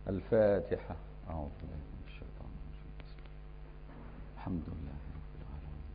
الفاتحة أعوذ بالله من الشيطان الرجيم الحمد لله رب العالمين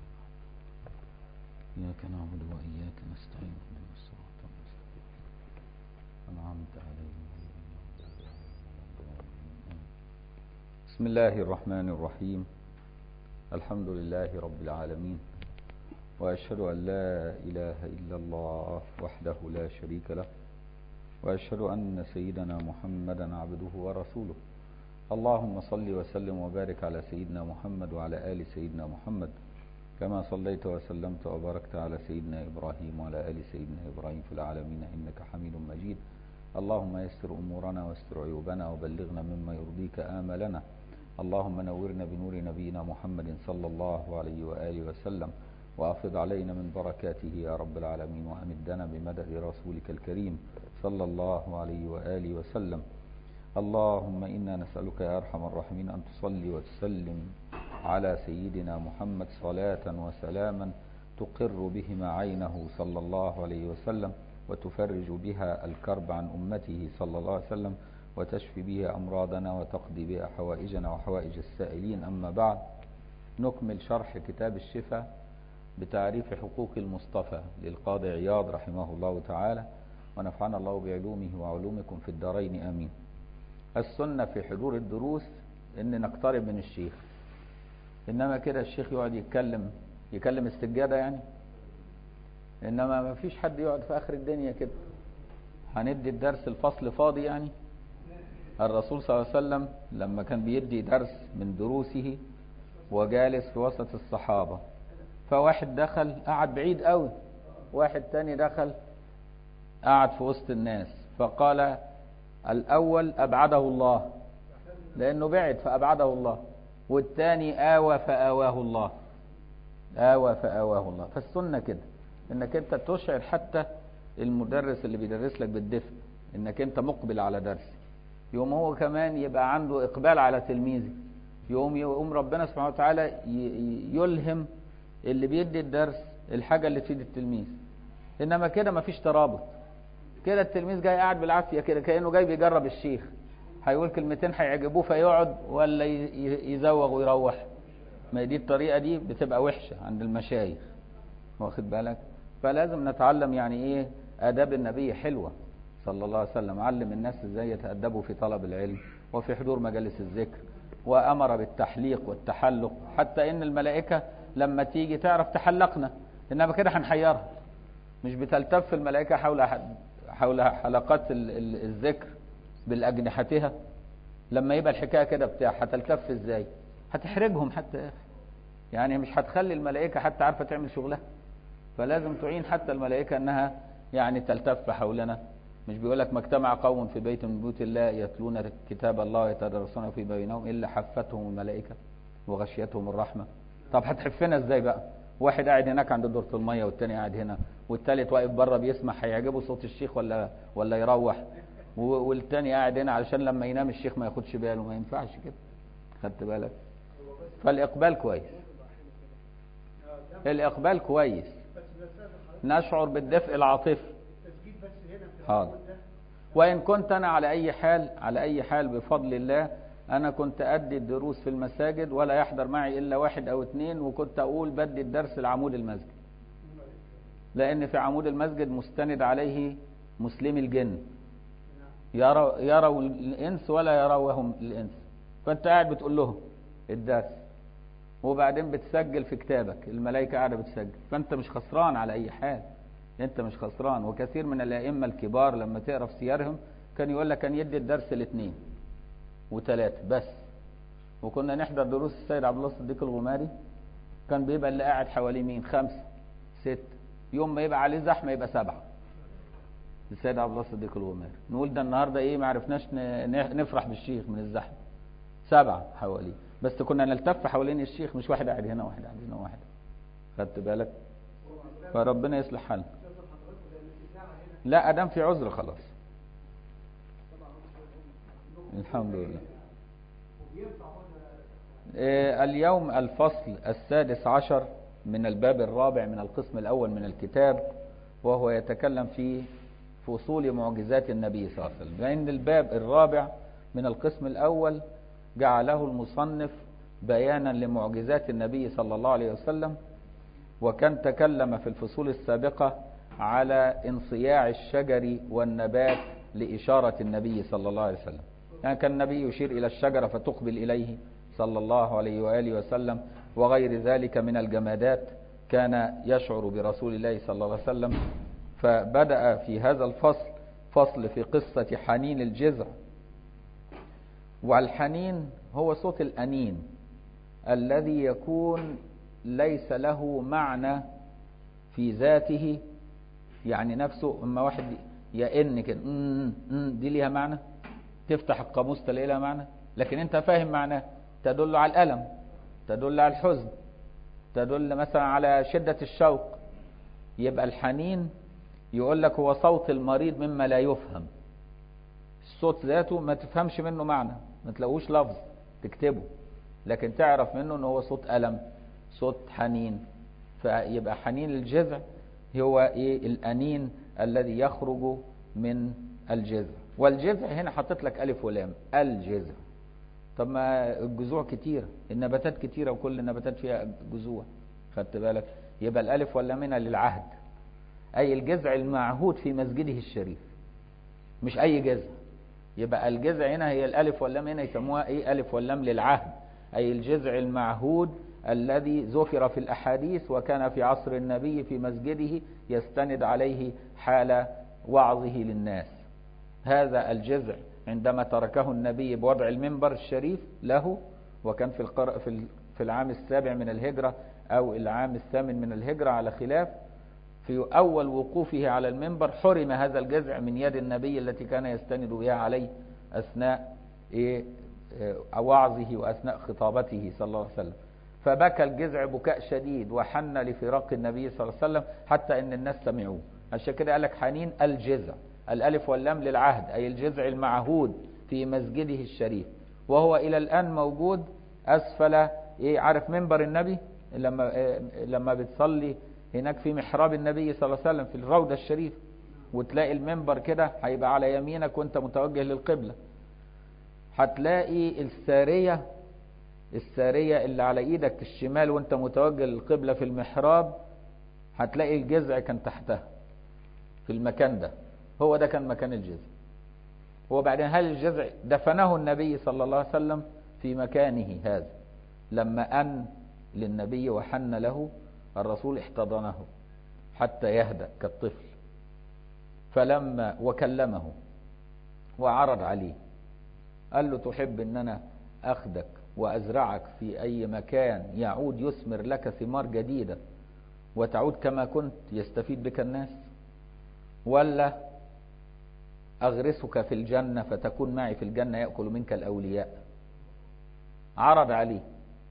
إياك نعبد وإياك نستعين اهدنا الصراط المستقيم أنعمت عليهم غير المغضوب عليهم ولا الضالين بسم الله الرحمن الرحيم الحمد لله رب العالمين وأشهد أن لا إله إلا الله وحده لا شريك له وأشهد أن سيدنا محمدا عبده ورسوله اللهم صل وسلم وبارك على سيدنا محمد وعلى آل سيدنا محمد كما صليت وسلمت وباركت على سيدنا إبراهيم وعلى آل سيدنا إبراهيم في العالمين إنك حميد مجيد اللهم يسر أمورنا واستر عيوبنا وبلغنا مما يرضيك آملنا اللهم نورنا بنور نبينا محمد صلى الله عليه وآله وسلم وأفض علينا من بركاته يا رب العالمين وأمدنا بمدد رسولك الكريم صلى الله عليه وآله وسلم اللهم إنا نسألك يا أرحم الراحمين أن تصلي وتسلم على سيدنا محمد صلاة وسلاما تقر بهما عينه صلى الله عليه وسلم وتفرج بها الكرب عن أمته صلى الله عليه وسلم وتشفي بها أمراضنا وتقضي بها حوائجنا وحوائج السائلين أما بعد نكمل شرح كتاب الشفاء بتعريف حقوق المصطفى للقاضي عياض رحمه الله تعالى ونفعنا الله بعلومه وعلومكم في الدارين آمين السنة في حضور الدروس ان نقترب من الشيخ انما كده الشيخ يقعد يتكلم يكلم السجادة يعني انما ما فيش حد يقعد في اخر الدنيا كده هندي الدرس الفصل فاضي يعني الرسول صلى الله عليه وسلم لما كان بيدي درس من دروسه وجالس في وسط الصحابة فواحد دخل قعد بعيد قوي واحد تاني دخل قعد في وسط الناس فقال الأول أبعده الله لأنه بعد فأبعده الله والتاني آوى فآواه الله آوى فآواه الله فالسنة كده انك انت تشعر حتى المدرس اللي بيدرس لك بالدفء انك انت مقبل على درس يوم هو كمان يبقى عنده اقبال على تلميذه يوم يقوم ربنا سبحانه وتعالى يلهم اللي بيدي الدرس الحاجة اللي تفيد التلميذ انما كده مفيش ترابط كده التلميذ جاي قاعد بالعافية كده كأنه جاي بيجرب الشيخ هيقول كلمتين هيعجبوه فيقعد ولا يزوغ ويروح ما دي الطريقة دي بتبقى وحشة عند المشايخ واخد بالك فلازم نتعلم يعني ايه آداب النبي حلوة صلى الله عليه وسلم علم الناس ازاي يتأدبوا في طلب العلم وفي حضور مجالس الذكر وأمر بالتحليق والتحلق حتى إن الملائكة لما تيجي تعرف تحلقنا إنما كده هنحيرها مش بتلتف الملائكة حول حول حلقات الذكر بالأجنحتها لما يبقى الحكاية كده بتاع هتلتف ازاي هتحرجهم حتى يا أخي يعني مش هتخلي الملائكة حتى عارفة تعمل شغلها فلازم تعين حتى الملائكة أنها يعني تلتف حولنا مش بيقول لك ما اجتمع قوم في بيت من بيوت الله يتلون كتاب الله ويتدرسون في بينهم إلا حفتهم الملائكة وغشيتهم الرحمة طب هتحفنا ازاي بقى واحد قاعد هناك عند دورة المية والتاني قاعد هنا والتالت واقف بره بيسمع هيعجبه صوت الشيخ ولا ولا يروح والتاني قاعد هنا علشان لما ينام الشيخ ما ياخدش باله ما ينفعش كده خدت بالك فالإقبال كويس الإقبال كويس نشعر بالدفء العاطفي حاضر وإن كنت أنا على أي حال على أي حال بفضل الله أنا كنت أدي الدروس في المساجد ولا يحضر معي إلا واحد أو اثنين وكنت أقول بدي الدرس لعمود المسجد لأن في عمود المسجد مستند عليه مسلم الجن يروا يروا الإنس ولا يروهم الإنس فأنت قاعد بتقول لهم الدرس وبعدين بتسجل في كتابك الملائكة قاعدة بتسجل فأنت مش خسران على أي حال أنت مش خسران وكثير من الأئمة الكبار لما تقرأ في سيرهم كان يقول لك كان يدي الدرس الاثنين وثلاثة بس وكنا نحضر دروس السيد عبد الله الصديق الغماري كان بيبقى اللي قاعد حواليه مين خمسة ست يوم ما يبقى عليه زحمة يبقى سبعة السيد عبد الله الصديق الغماري نقول ده النهاردة ايه ما عرفناش نفرح بالشيخ من الزحمة سبعة حواليه بس كنا نلتف حوالين الشيخ مش واحد قاعد هنا واحد قاعد هنا واحد خدت بالك فربنا يصلح حالنا لا ادام في عذر خلاص الحمد لله اليوم الفصل السادس عشر من الباب الرابع من القسم الأول من الكتاب وهو يتكلم في فصول معجزات النبي صلى الله عليه وسلم لأن الباب الرابع من القسم الأول جعله المصنف بيانا لمعجزات النبي صلى الله عليه وسلم وكان تكلم في الفصول السابقة على انصياع الشجر والنبات لإشارة النبي صلى الله عليه وسلم يعني كان النبي يشير إلى الشجرة فتقبل إليه صلى الله عليه وآله وسلم وغير ذلك من الجمادات كان يشعر برسول الله صلى الله عليه وسلم فبدأ في هذا الفصل فصل في قصة حنين الجذع والحنين هو صوت الأنين الذي يكون ليس له معنى في ذاته يعني نفسه اما واحد يئن كده دي ليها معنى تفتح القاموس تلاقي لها معنى لكن انت فاهم معناه تدل على الألم تدل على الحزن تدل مثلا على شدة الشوق يبقى الحنين يقول لك هو صوت المريض مما لا يفهم الصوت ذاته ما تفهمش منه معنى ما تلاقوش لفظ تكتبه لكن تعرف منه ان هو صوت ألم صوت حنين فيبقى حنين الجذع هو ايه الأنين الذي يخرج من الجذع والجذع هنا حطيت لك ألف ولام الجذع طب ما الجذوع كتيرة النباتات كتيرة وكل النباتات فيها جذوع خدت بالك يبقى الألف واللام هنا للعهد أي الجذع المعهود في مسجده الشريف مش أي جذع يبقى الجذع هنا هي الألف واللام هنا يسموها إيه ألف واللام للعهد أي الجذع المعهود الذي ذكر في الأحاديث وكان في عصر النبي في مسجده يستند عليه حال وعظه للناس هذا الجذع عندما تركه النبي بوضع المنبر الشريف له وكان في القر... في في العام السابع من الهجرة أو العام الثامن من الهجرة على خلاف في أول وقوفه على المنبر حرم هذا الجذع من يد النبي التي كان يستند بها عليه أثناء إيه وعظه وأثناء خطابته صلى الله عليه وسلم فبكى الجذع بكاء شديد وحن لفراق النبي صلى الله عليه وسلم حتى ان الناس سمعوه عشان كده قال لك حنين الجذع الالف واللام للعهد اي الجذع المعهود في مسجده الشريف وهو الى الان موجود اسفل ايه عارف منبر النبي لما إيه لما بتصلي هناك في محراب النبي صلى الله عليه وسلم في الروضه الشريف وتلاقي المنبر كده هيبقى على يمينك وانت متوجه للقبله هتلاقي الساريه السارية اللي على ايدك الشمال وانت متوجه للقبلة في المحراب هتلاقي الجذع كان تحتها في المكان ده هو ده كان مكان الجذع وبعدين هل الجذع دفنه النبي صلى الله عليه وسلم في مكانه هذا لما أن للنبي وحن له الرسول احتضنه حتى يهدأ كالطفل فلما وكلمه وعرض عليه قال له تحب ان انا اخدك وأزرعك في أي مكان يعود يثمر لك ثمار جديدة وتعود كما كنت يستفيد بك الناس ولا أغرسك في الجنة فتكون معي في الجنة يأكل منك الأولياء عرض عليه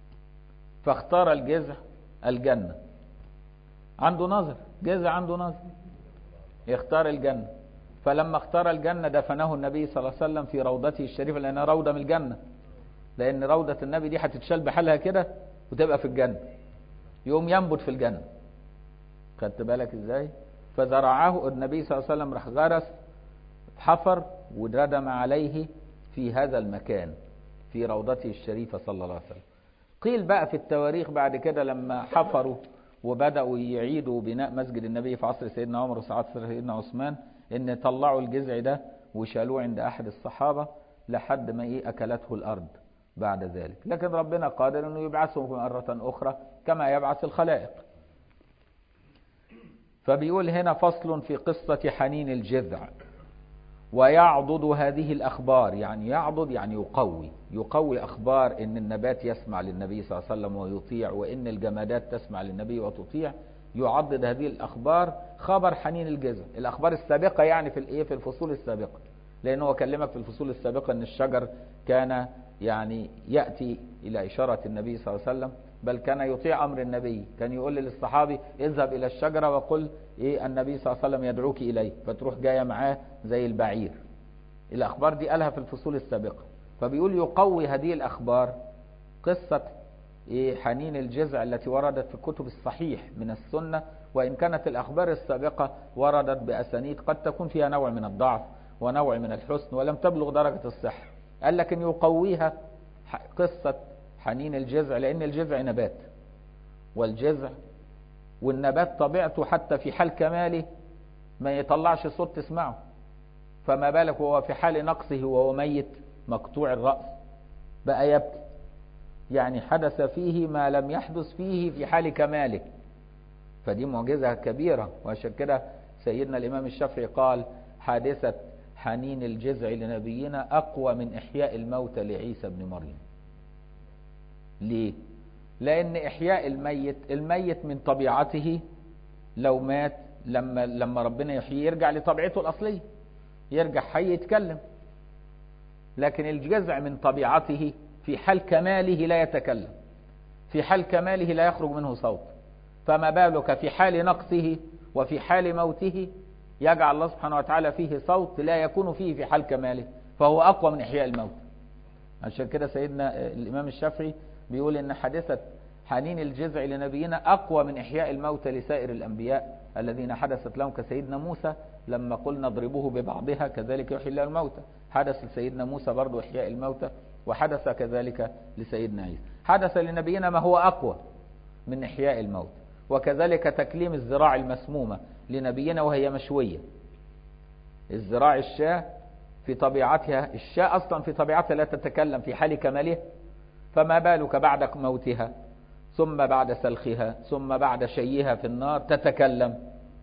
فاختار الجذع الجنة عنده نظر جذع عنده نظر يختار الجنة فلما اختار الجنة دفنه النبي صلى الله عليه وسلم في روضته الشريفة لأنها روضة من الجنة لأن روضة النبي دي هتتشال بحالها كده وتبقى في الجنة يقوم ينبت في الجنة خدت بالك ازاي فزرعه النبي صلى الله عليه وسلم راح غرس حفر وردم عليه في هذا المكان في روضته الشريفة صلى الله عليه وسلم قيل بقى في التواريخ بعد كده لما حفروا وبدأوا يعيدوا بناء مسجد النبي في عصر سيدنا عمر وساعات سيدنا عثمان ان طلعوا الجذع ده وشالوه عند احد الصحابة لحد ما ايه اكلته الارض بعد ذلك لكن ربنا قادر انه يبعثه مرة اخرى كما يبعث الخلائق فبيقول هنا فصل في قصة حنين الجذع ويعضد هذه الأخبار يعني يعضد يعني يقوي يقوي أخبار إن النبات يسمع للنبي صلى الله عليه وسلم ويطيع وإن الجمادات تسمع للنبي وتطيع يعضد هذه الأخبار خبر حنين الجذع الأخبار السابقة يعني في الإيه في الفصول السابقة لأنه هو كلمك في الفصول السابقة أن الشجر كان يعني يأتي إلى إشارة النبي صلى الله عليه وسلم بل كان يطيع أمر النبي كان يقول للصحابي اذهب إلى الشجرة وقل إيه النبي صلى الله عليه وسلم يدعوك إليه فتروح جاية معاه زي البعير الأخبار دي قالها في الفصول السابقة فبيقول يقوي هذه الأخبار قصة إيه حنين الجذع التي وردت في الكتب الصحيح من السنة وإن كانت الأخبار السابقة وردت بأسانيد قد تكون فيها نوع من الضعف ونوع من الحسن ولم تبلغ درجة الصحة قال لك ان يقويها قصة حنين الجذع لان الجذع نبات والجذع والنبات طبيعته حتى في حال كماله ما يطلعش صوت تسمعه فما بالك وهو في حال نقصه وهو ميت مقطوع الرأس بقى يبكي يعني حدث فيه ما لم يحدث فيه في حال كماله فدي معجزة كبيرة وعشان كده سيدنا الإمام الشافعي قال حادثة حنين الجذع لنبينا أقوى من إحياء الموتى لعيسى بن مريم ليه؟ لأن إحياء الميت الميت من طبيعته لو مات لما لما ربنا يحييه يرجع لطبيعته الأصلية يرجع حي يتكلم لكن الجذع من طبيعته في حال كماله لا يتكلم في حال كماله لا يخرج منه صوت فما بالك في حال نقصه وفي حال موته يجعل الله سبحانه وتعالى فيه صوت لا يكون فيه في حال كماله فهو أقوى من إحياء الموت عشان كده سيدنا الإمام الشافعي بيقول إن حادثة حنين الجذع لنبينا أقوى من إحياء الموت لسائر الأنبياء الذين حدثت لهم كسيدنا موسى لما قلنا اضربوه ببعضها كذلك يحيي الله الموتى حدث لسيدنا موسى برضو إحياء الموتى وحدث كذلك لسيدنا عيسى حدث لنبينا ما هو أقوى من إحياء الموت وكذلك تكليم الزراع المسمومة لنبينا وهي مشوية الزراع الشاة في طبيعتها الشاة أصلا في طبيعتها لا تتكلم في حال كمالها فما بالك بعد موتها ثم بعد سلخها ثم بعد شيها في النار تتكلم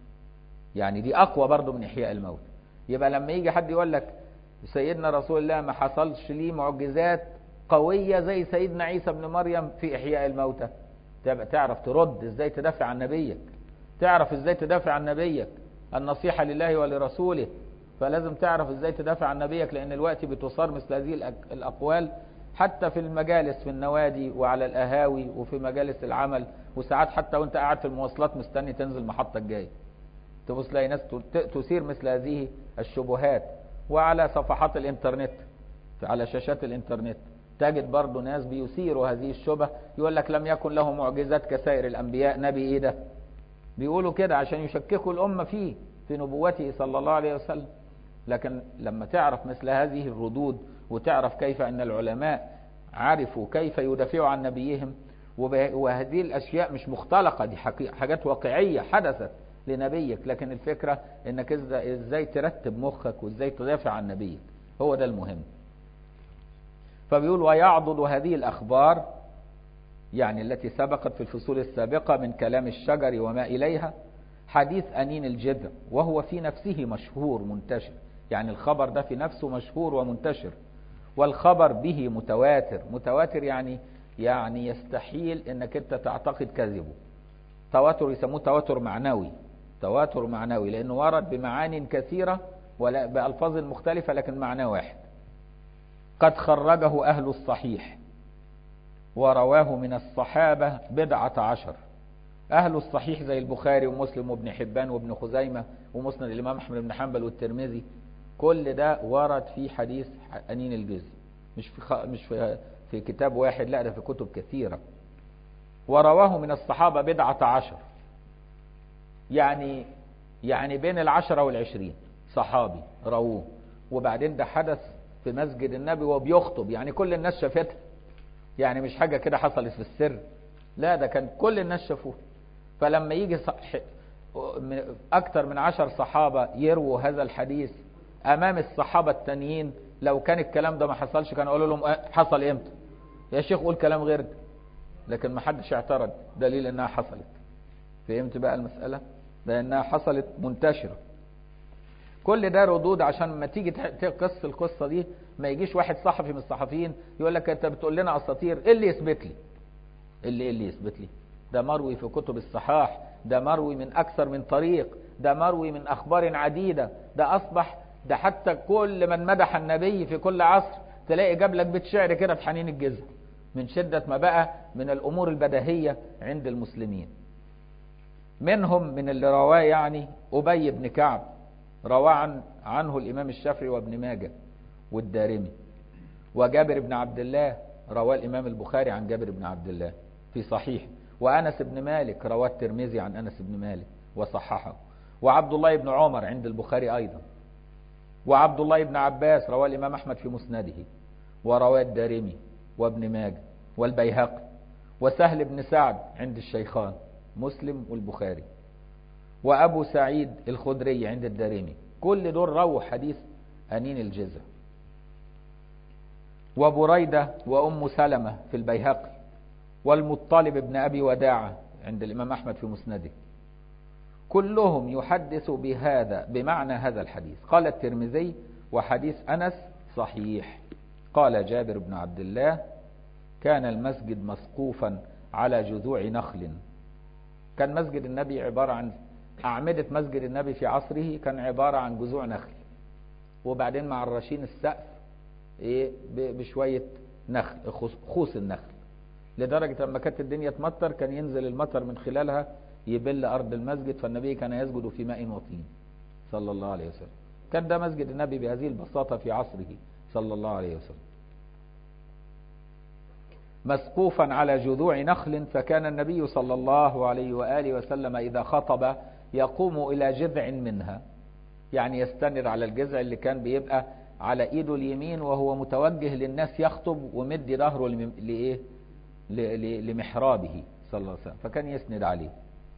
يعني دي أقوى برضو من إحياء الموت يبقى لما يجي حد يقول لك سيدنا رسول الله ما حصلش ليه معجزات قوية زي سيدنا عيسى بن مريم في إحياء الموتى تعرف ترد ازاي تدافع عن نبيك تعرف ازاي تدافع عن نبيك النصيحة لله ولرسوله فلازم تعرف ازاي تدافع عن نبيك لان الوقت بتصار مثل هذه الاقوال حتى في المجالس في النوادي وعلى القهاوي وفي مجالس العمل وساعات حتى وانت قاعد في المواصلات مستني تنزل المحطة الجاية تبص تلاقي ناس تثير مثل هذه الشبهات وعلى صفحات الانترنت على شاشات الانترنت تجد برضه ناس بيثيروا هذه الشبه يقول لك لم يكن له معجزات كسائر الانبياء نبي ايه ده بيقولوا كده عشان يشككوا الامه فيه في نبوته صلى الله عليه وسلم لكن لما تعرف مثل هذه الردود وتعرف كيف ان العلماء عرفوا كيف يدافعوا عن نبيهم وهذه الاشياء مش مختلقه دي حاجات واقعيه حدثت لنبيك لكن الفكره انك ازاي ترتب مخك وازاي تدافع عن نبيك هو ده المهم فبيقول ويعضد هذه الأخبار يعني التي سبقت في الفصول السابقة من كلام الشجر وما إليها حديث أنين الجذع وهو في نفسه مشهور منتشر يعني الخبر ده في نفسه مشهور ومنتشر والخبر به متواتر متواتر يعني يعني يستحيل انك انت تعتقد كذبه تواتر يسموه تواتر معنوي تواتر معنوي لانه ورد بمعان كثيرة ولا بألفاظ مختلفة لكن معناه واحد قد خرجه أهل الصحيح ورواه من الصحابة بضعة عشر أهل الصحيح زي البخاري ومسلم وابن حبان وابن خزيمة ومسند الإمام أحمد بن حنبل والترمذي كل ده ورد في حديث أنين الجزء مش في, خ... مش في... في كتاب واحد لا ده في كتب كثيرة ورواه من الصحابة بضعة عشر يعني يعني بين العشرة والعشرين صحابي رووه وبعدين ده حدث في مسجد النبي وبيخطب يعني كل الناس شافتها يعني مش حاجة كده حصلت في السر لا ده كان كل الناس شافوه فلما يجي صح... أكثر من عشر صحابة يرووا هذا الحديث أمام الصحابة التانيين لو كان الكلام ده ما حصلش كانوا يقولوا لهم حصل امتى يا شيخ قول كلام غير ده لكن ما حدش اعترض دليل انها حصلت فهمت بقى المسألة لانها حصلت منتشرة كل ده ردود عشان ما تيجي تقص القصة دي ما يجيش واحد صحفي من الصحفيين يقول لك انت بتقول لنا اساطير ايه اللي يثبت لي اللي ايه اللي يثبت لي ده مروي في كتب الصحاح ده مروي من اكثر من طريق ده مروي من اخبار عديدة ده اصبح ده حتى كل من مدح النبي في كل عصر تلاقي جاب لك بيت شعر كده في حنين الجزء من شدة ما بقى من الامور البديهية عند المسلمين منهم من اللي رواه يعني ابي بن كعب روى عن عنه الإمام الشافعي وابن ماجه والدارمي وجابر بن عبد الله رواه الإمام البخاري عن جابر بن عبد الله في صحيح وأنس بن مالك رواه الترمذي عن أنس بن مالك وصححه وعبد الله بن عمر عند البخاري أيضا وعبد الله بن عباس رواه الإمام أحمد في مسنده ورواه الدارمي وابن ماجه والبيهقي وسهل بن سعد عند الشيخان مسلم والبخاري وأبو سعيد الخدري عند الدارمي كل دول رووا حديث أنين الجزع وبريدة وأم سلمة في البيهقي والمطلب بن أبي وداعة عند الإمام أحمد في مسنده كلهم يحدث بهذا بمعنى هذا الحديث قال الترمذي وحديث أنس صحيح قال جابر بن عبد الله كان المسجد مسقوفا على جذوع نخل كان مسجد النبي عبارة عن أعمدة مسجد النبي في عصره كان عبارة عن جذوع نخل وبعدين مع الرشين السقف ايه بشوية نخل خوص النخل لدرجة لما كانت الدنيا تمطر كان ينزل المطر من خلالها يبل أرض المسجد فالنبي كان يسجد في ماء وطين صلى الله عليه وسلم كان ده مسجد النبي بهذه البساطة في عصره صلى الله عليه وسلم مسقوفا على جذوع نخل فكان النبي صلى الله عليه وآله وسلم إذا خطب يقوم إلى جذع منها يعني يستند على الجذع اللي كان بيبقى على ايده اليمين وهو متوجه للناس يخطب ومدي ظهره لايه لمحرابه صلى الله عليه وسلم فكان يسند عليه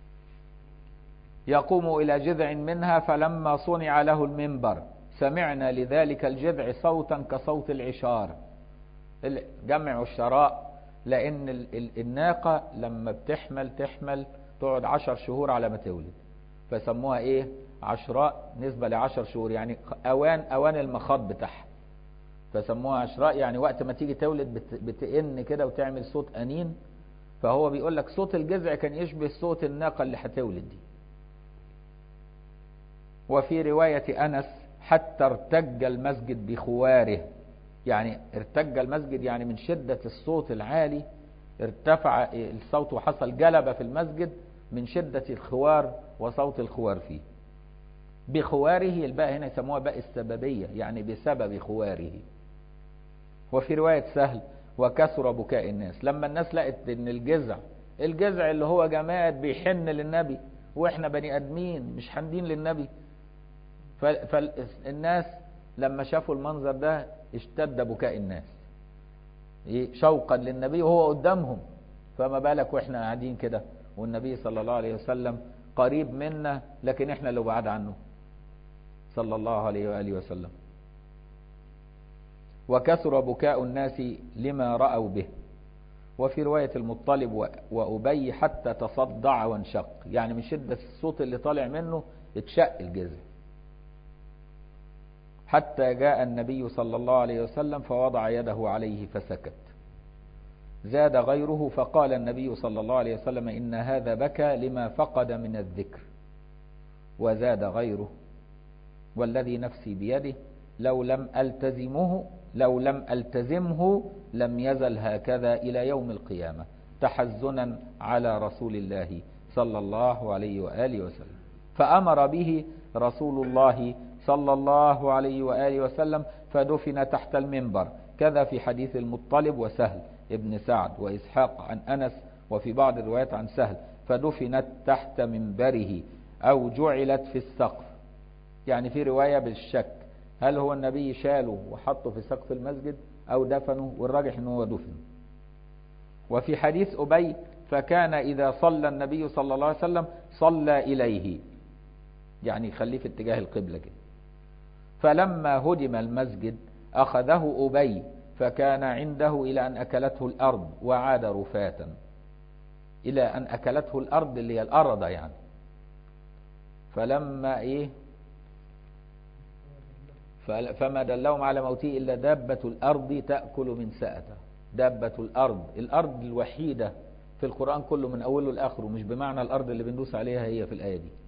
يقوم إلى جذع منها فلما صنع له المنبر سمعنا لذلك الجذع صوتا كصوت العشار جمع الشراء لأن الناقة لما بتحمل تحمل تقعد عشر شهور على ما تولد فسموها ايه عشراء نسبة لعشر شهور يعني أوان أوان المخاض بتاعها فسموها عشراء يعني وقت ما تيجي تولد بتئن كده وتعمل صوت أنين فهو بيقول لك صوت الجذع كان يشبه صوت الناقة اللي هتولد دي وفي رواية أنس حتى ارتج المسجد بخواره يعني ارتج المسجد يعني من شدة الصوت العالي ارتفع الصوت وحصل جلبة في المسجد من شدة الخوار وصوت الخوار فيه بخواره الباء هنا يسموها باء السببية يعني بسبب خواره وفي رواية سهل وكثر بكاء الناس لما الناس لقت ان الجزع الجزع اللي هو جماد بيحن للنبي واحنا بني ادمين مش حندين للنبي فالناس لما شافوا المنظر ده اشتد بكاء الناس شوقا للنبي وهو قدامهم فما بالك واحنا قاعدين كده والنبي صلى الله عليه وسلم قريب منا لكن احنا اللي بعاد عنه صلى الله عليه وآله وسلم وكثر بكاء الناس لما رأوا به وفي رواية المطلب وأبي حتى تصدع وانشق يعني من شدة الصوت اللي طالع منه اتشق الجزء حتى جاء النبي صلى الله عليه وسلم فوضع يده عليه فسكت زاد غيره فقال النبي صلى الله عليه وسلم إن هذا بكى لما فقد من الذكر وزاد غيره والذي نفسي بيده لو لم ألتزمه لو لم ألتزمه لم يزل هكذا إلى يوم القيامة تحزنا على رسول الله صلى الله عليه وآله وسلم فأمر به رسول الله صلى الله عليه وآله وسلم فدفن تحت المنبر كذا في حديث المطلب وسهل ابن سعد وإسحاق عن أنس وفي بعض الروايات عن سهل فدفنت تحت منبره أو جعلت في السقف يعني في رواية بالشك هل هو النبي شاله وحطه في سقف المسجد أو دفنه والراجح أنه هو دفن وفي حديث أبي فكان إذا صلى النبي صلى الله عليه وسلم صلى إليه يعني خليه في اتجاه القبلة كده فلما هدم المسجد أخذه أبي فكان عنده إلى أن أكلته الأرض وعاد رفاتا إلى أن أكلته الأرض اللي هي الأرض يعني فلما إيه فما دلهم على موته إلا دابة الأرض تأكل من سأته دابة الأرض الأرض الوحيدة في القرآن كله من أوله لآخره مش بمعنى الأرض اللي بندوس عليها هي في الآية دي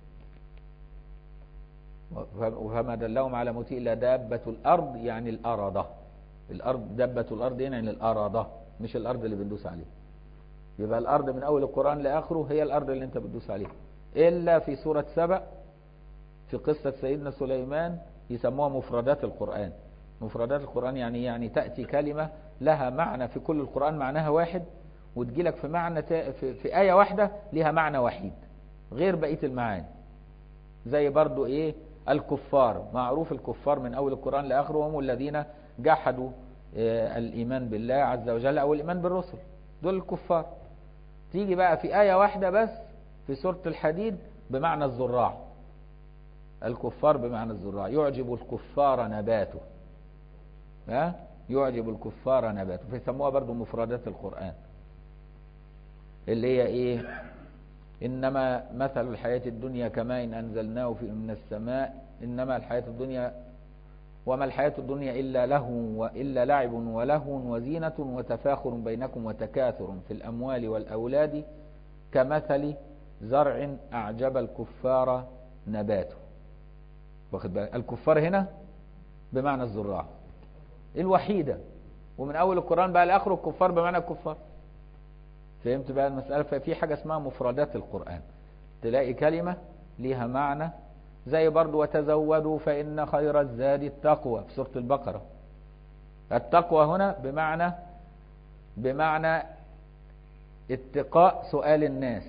فما دلهم على موته إلا دابة الأرض يعني الأرضة الأرض دابة الأرض يعني الأرضة مش الأرض اللي بندوس عليها يبقى الأرض من أول القرآن لآخره هي الأرض اللي أنت بتدوس عليها إلا في سورة سبأ في قصة سيدنا سليمان يسموها مفردات القرآن مفردات القرآن يعني يعني تأتي كلمة لها معنى في كل القرآن معناها واحد وتجيلك في معنى في, في آية واحدة لها معنى وحيد غير بقية المعاني زي برضو إيه الكفار معروف الكفار من أول القرآن لآخره هم الذين جحدوا آه، الإيمان بالله عز وجل أو الإيمان بالرسل دول الكفار تيجي بقى في آية واحدة بس في سورة الحديد بمعنى الزراع الكفار بمعنى الزراع يعجب الكفار نباته ها يعجب الكفار نباته فيسموها برضو مفردات القرآن اللي هي ايه انما مثل الحياة الدنيا كماء إن انزلناه في من السماء انما الحياة الدنيا وما الحياة الدنيا إلا لهو وإلا لعب ولهو وزينة وتفاخر بينكم وتكاثر في الأموال والأولاد كمثل زرع أعجب الكفار نباته واخد بالك الكفار هنا بمعنى الزراع الوحيدة ومن أول القرآن بقى لآخره الكفار بمعنى الكفار فهمت بقى المسألة ففي حاجة اسمها مفردات القرآن تلاقي كلمة ليها معنى زي برضو وتزودوا فإن خير الزاد التقوى في سورة البقرة التقوى هنا بمعنى بمعنى اتقاء سؤال الناس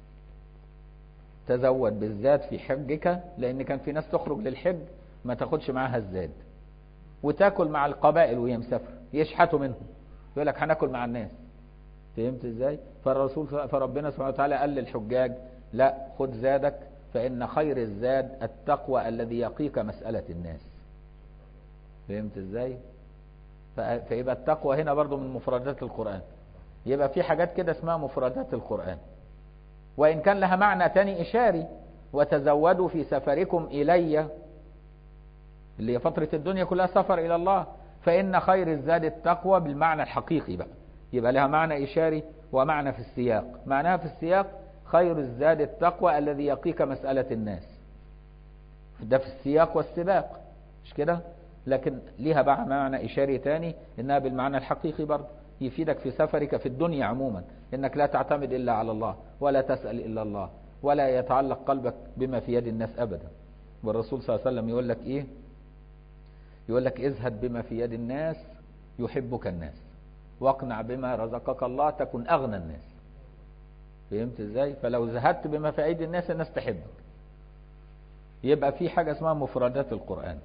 تزود بالذات في حجك لأن كان في ناس تخرج للحج ما تاخدش معاها الزاد وتاكل مع القبائل وهي مسافرة يشحتوا منهم يقول لك هناكل مع الناس فهمت ازاي فالرسول فربنا سبحانه وتعالى قال للحجاج لا خد زادك فإن خير الزاد التقوى الذي يقيك مسألة الناس فهمت ازاي فيبقى التقوى هنا برضو من مفردات القرآن يبقى في حاجات كده اسمها مفردات القرآن وإن كان لها معنى تاني إشاري وتزودوا في سفركم إلي اللي هي فترة الدنيا كلها سفر إلى الله فإن خير الزاد التقوى بالمعنى الحقيقي بقى يبقى لها معنى إشاري ومعنى في السياق معناها في السياق خير الزاد التقوى الذي يقيك مسألة الناس ده في السياق والسباق مش كده لكن ليها بقى معنى إشاري تاني إنها بالمعنى الحقيقي برضه يفيدك في سفرك في الدنيا عموما إنك لا تعتمد إلا على الله ولا تسأل إلا الله ولا يتعلق قلبك بما في يد الناس أبدا والرسول صلى الله عليه وسلم يقول لك إيه يقول لك ازهد بما في يد الناس يحبك الناس واقنع بما رزقك الله تكن أغنى الناس فهمت ازاي فلو زهدت بما في ايدي الناس الناس تحبك يبقى في حاجة اسمها مفردات القرآن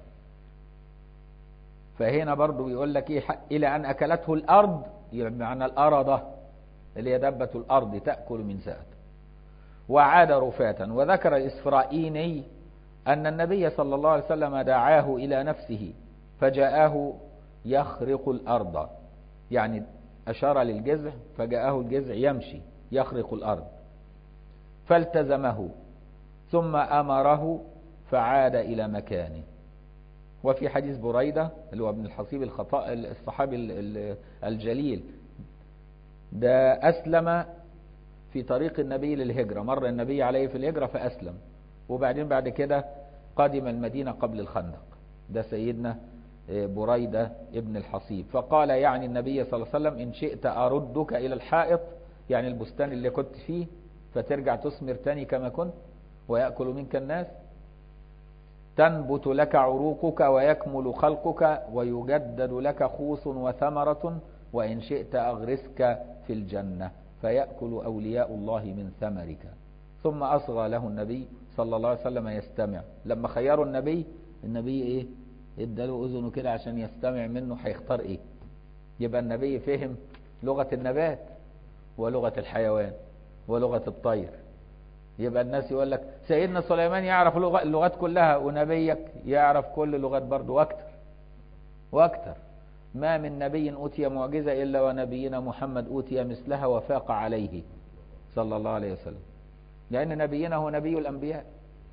فهنا برضو بيقول لك ايه الى ان اكلته الارض يبقى بمعنى الارضة اللي هي دبة الارض تأكل من سأت وعاد رفاتا وذكر الاسفرائيني ان النبي صلى الله عليه وسلم دعاه الى نفسه فجاءه يخرق الارض يعني اشار للجذع فجاءه الجذع يمشي يخرق الأرض فالتزمه ثم أمره فعاد إلى مكانه وفي حديث بريدة اللي هو ابن الحصيب الخطاء الصحابي الجليل ده أسلم في طريق النبي للهجرة مر النبي عليه في الهجرة فأسلم وبعدين بعد كده قدم المدينة قبل الخندق ده سيدنا بريدة ابن الحصيب فقال يعني النبي صلى الله عليه وسلم إن شئت أردك إلى الحائط يعني البستان اللي كنت فيه فترجع تثمر تاني كما كنت ويأكل منك الناس تنبت لك عروقك ويكمل خلقك ويجدد لك خوص وثمرة وإن شئت أغرسك في الجنة فيأكل أولياء الله من ثمرك ثم أصغى له النبي صلى الله عليه وسلم يستمع لما خيروا النبي النبي إيه اداله أذنه كده عشان يستمع منه هيختار إيه يبقى النبي فهم لغة النبات ولغة الحيوان ولغة الطير يبقى الناس يقول لك سيدنا سليمان يعرف اللغات كلها ونبيك يعرف كل اللغات برضه واكتر واكتر ما من نبي أوتي معجزة إلا ونبينا محمد أوتي مثلها وفاق عليه صلى الله عليه وسلم لأن نبينا هو نبي الأنبياء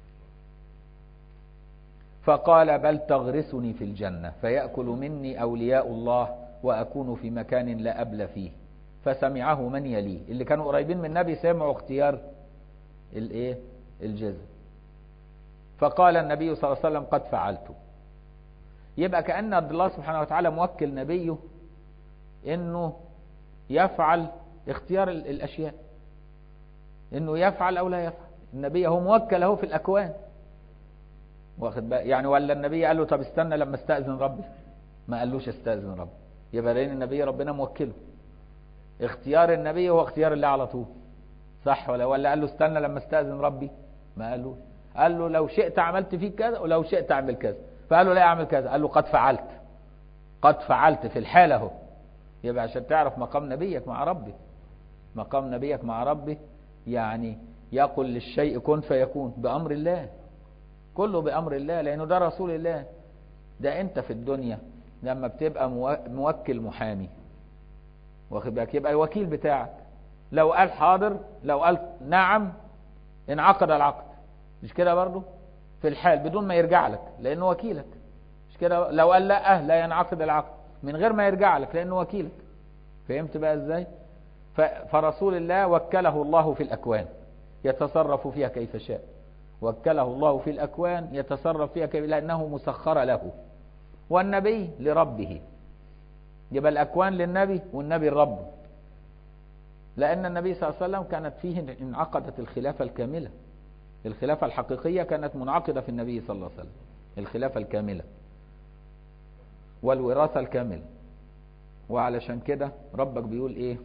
فقال بل تغرسني في الجنة فيأكل مني أولياء الله وأكون في مكان لا أبل فيه فسمعه من يليه اللي كانوا قريبين من النبي سمعوا اختيار الايه الجزء فقال النبي صلى الله عليه وسلم قد فعلت يبقى كأن عبد الله سبحانه وتعالى موكل نبيه انه يفعل اختيار الاشياء انه يفعل او لا يفعل النبي هو موكل اهو في الاكوان واخد بقى يعني ولا النبي قال له طب استنى لما استأذن ربي ما قالوش استأذن ربي يبقى لان النبي ربنا موكله اختيار النبي هو اختيار الله على طول صح ولا ولا قال له استنى لما استأذن ربي ما قال له قال له لو شئت عملت فيك كذا ولو شئت اعمل كذا فقال له لا اعمل كذا قال له قد فعلت قد فعلت في الحال اهو يبقى عشان تعرف مقام نبيك مع ربه مقام نبيك مع ربه يعني يقول للشيء كن فيكون بأمر الله كله بأمر الله لأنه ده رسول الله ده أنت في الدنيا لما بتبقى موكل محامي واخد بالك يبقى الوكيل بتاعك لو قال حاضر لو قال نعم انعقد العقد مش كده برضه في الحال بدون ما يرجع لك لأنه وكيلك مش كده لو قال لا لا ينعقد العقد من غير ما يرجع لك لأنه وكيلك فهمت بقى ازاي فرسول الله وكله الله في الأكوان يتصرف فيها كيف شاء وكله الله في الأكوان يتصرف فيها كيف لأنه مسخر له والنبي لربه يبقى الأكوان للنبي والنبي الرب لأن النبي صلى الله عليه وسلم كانت فيه انعقدت الخلافة الكاملة الخلافة الحقيقية كانت منعقدة في النبي صلى الله عليه وسلم الخلافة الكاملة والوراثة الكاملة وعلشان كده ربك بيقول ايه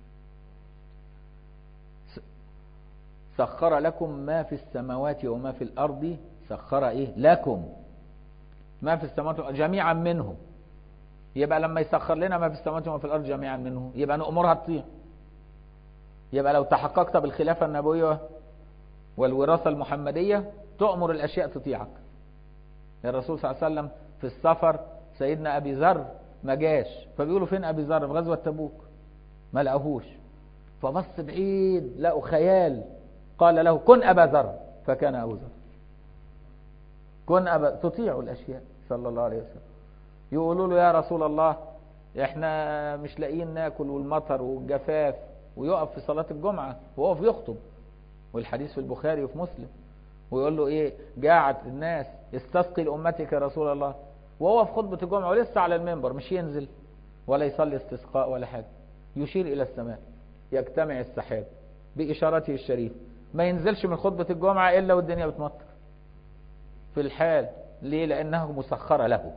سخر لكم ما في السماوات وما في الأرض سخر إيه لكم ما في السماوات جميعا منه يبقى لما يسخر لنا ما في السماوات وما في الأرض جميعا منه يبقى نأمرها تطيع يبقى لو تحققت بالخلافة النبوية والوراثة المحمدية تؤمر الأشياء تطيعك الرسول صلى الله عليه وسلم في السفر سيدنا أبي ذر ما جاش فبيقولوا فين أبي ذر في غزوة تبوك ما لقاهوش فبص بعيد لقوا خيال قال له كن أبا ذر فكان أبو ذر كن أبا تطيع الأشياء صلى الله عليه وسلم يقولوا له يا رسول الله احنا مش لاقيين ناكل والمطر والجفاف ويقف في صلاة الجمعة ويقف يخطب والحديث في البخاري وفي مسلم ويقول له ايه جاعت الناس استسقي لأمتك يا رسول الله وهو في خطبة الجمعة ولسه على المنبر مش ينزل ولا يصلي استسقاء ولا حاجة يشير إلى السماء يجتمع السحاب بإشارته الشريفة ما ينزلش من خطبة الجمعة إلا والدنيا بتمطر في الحال ليه لأنه مسخرة له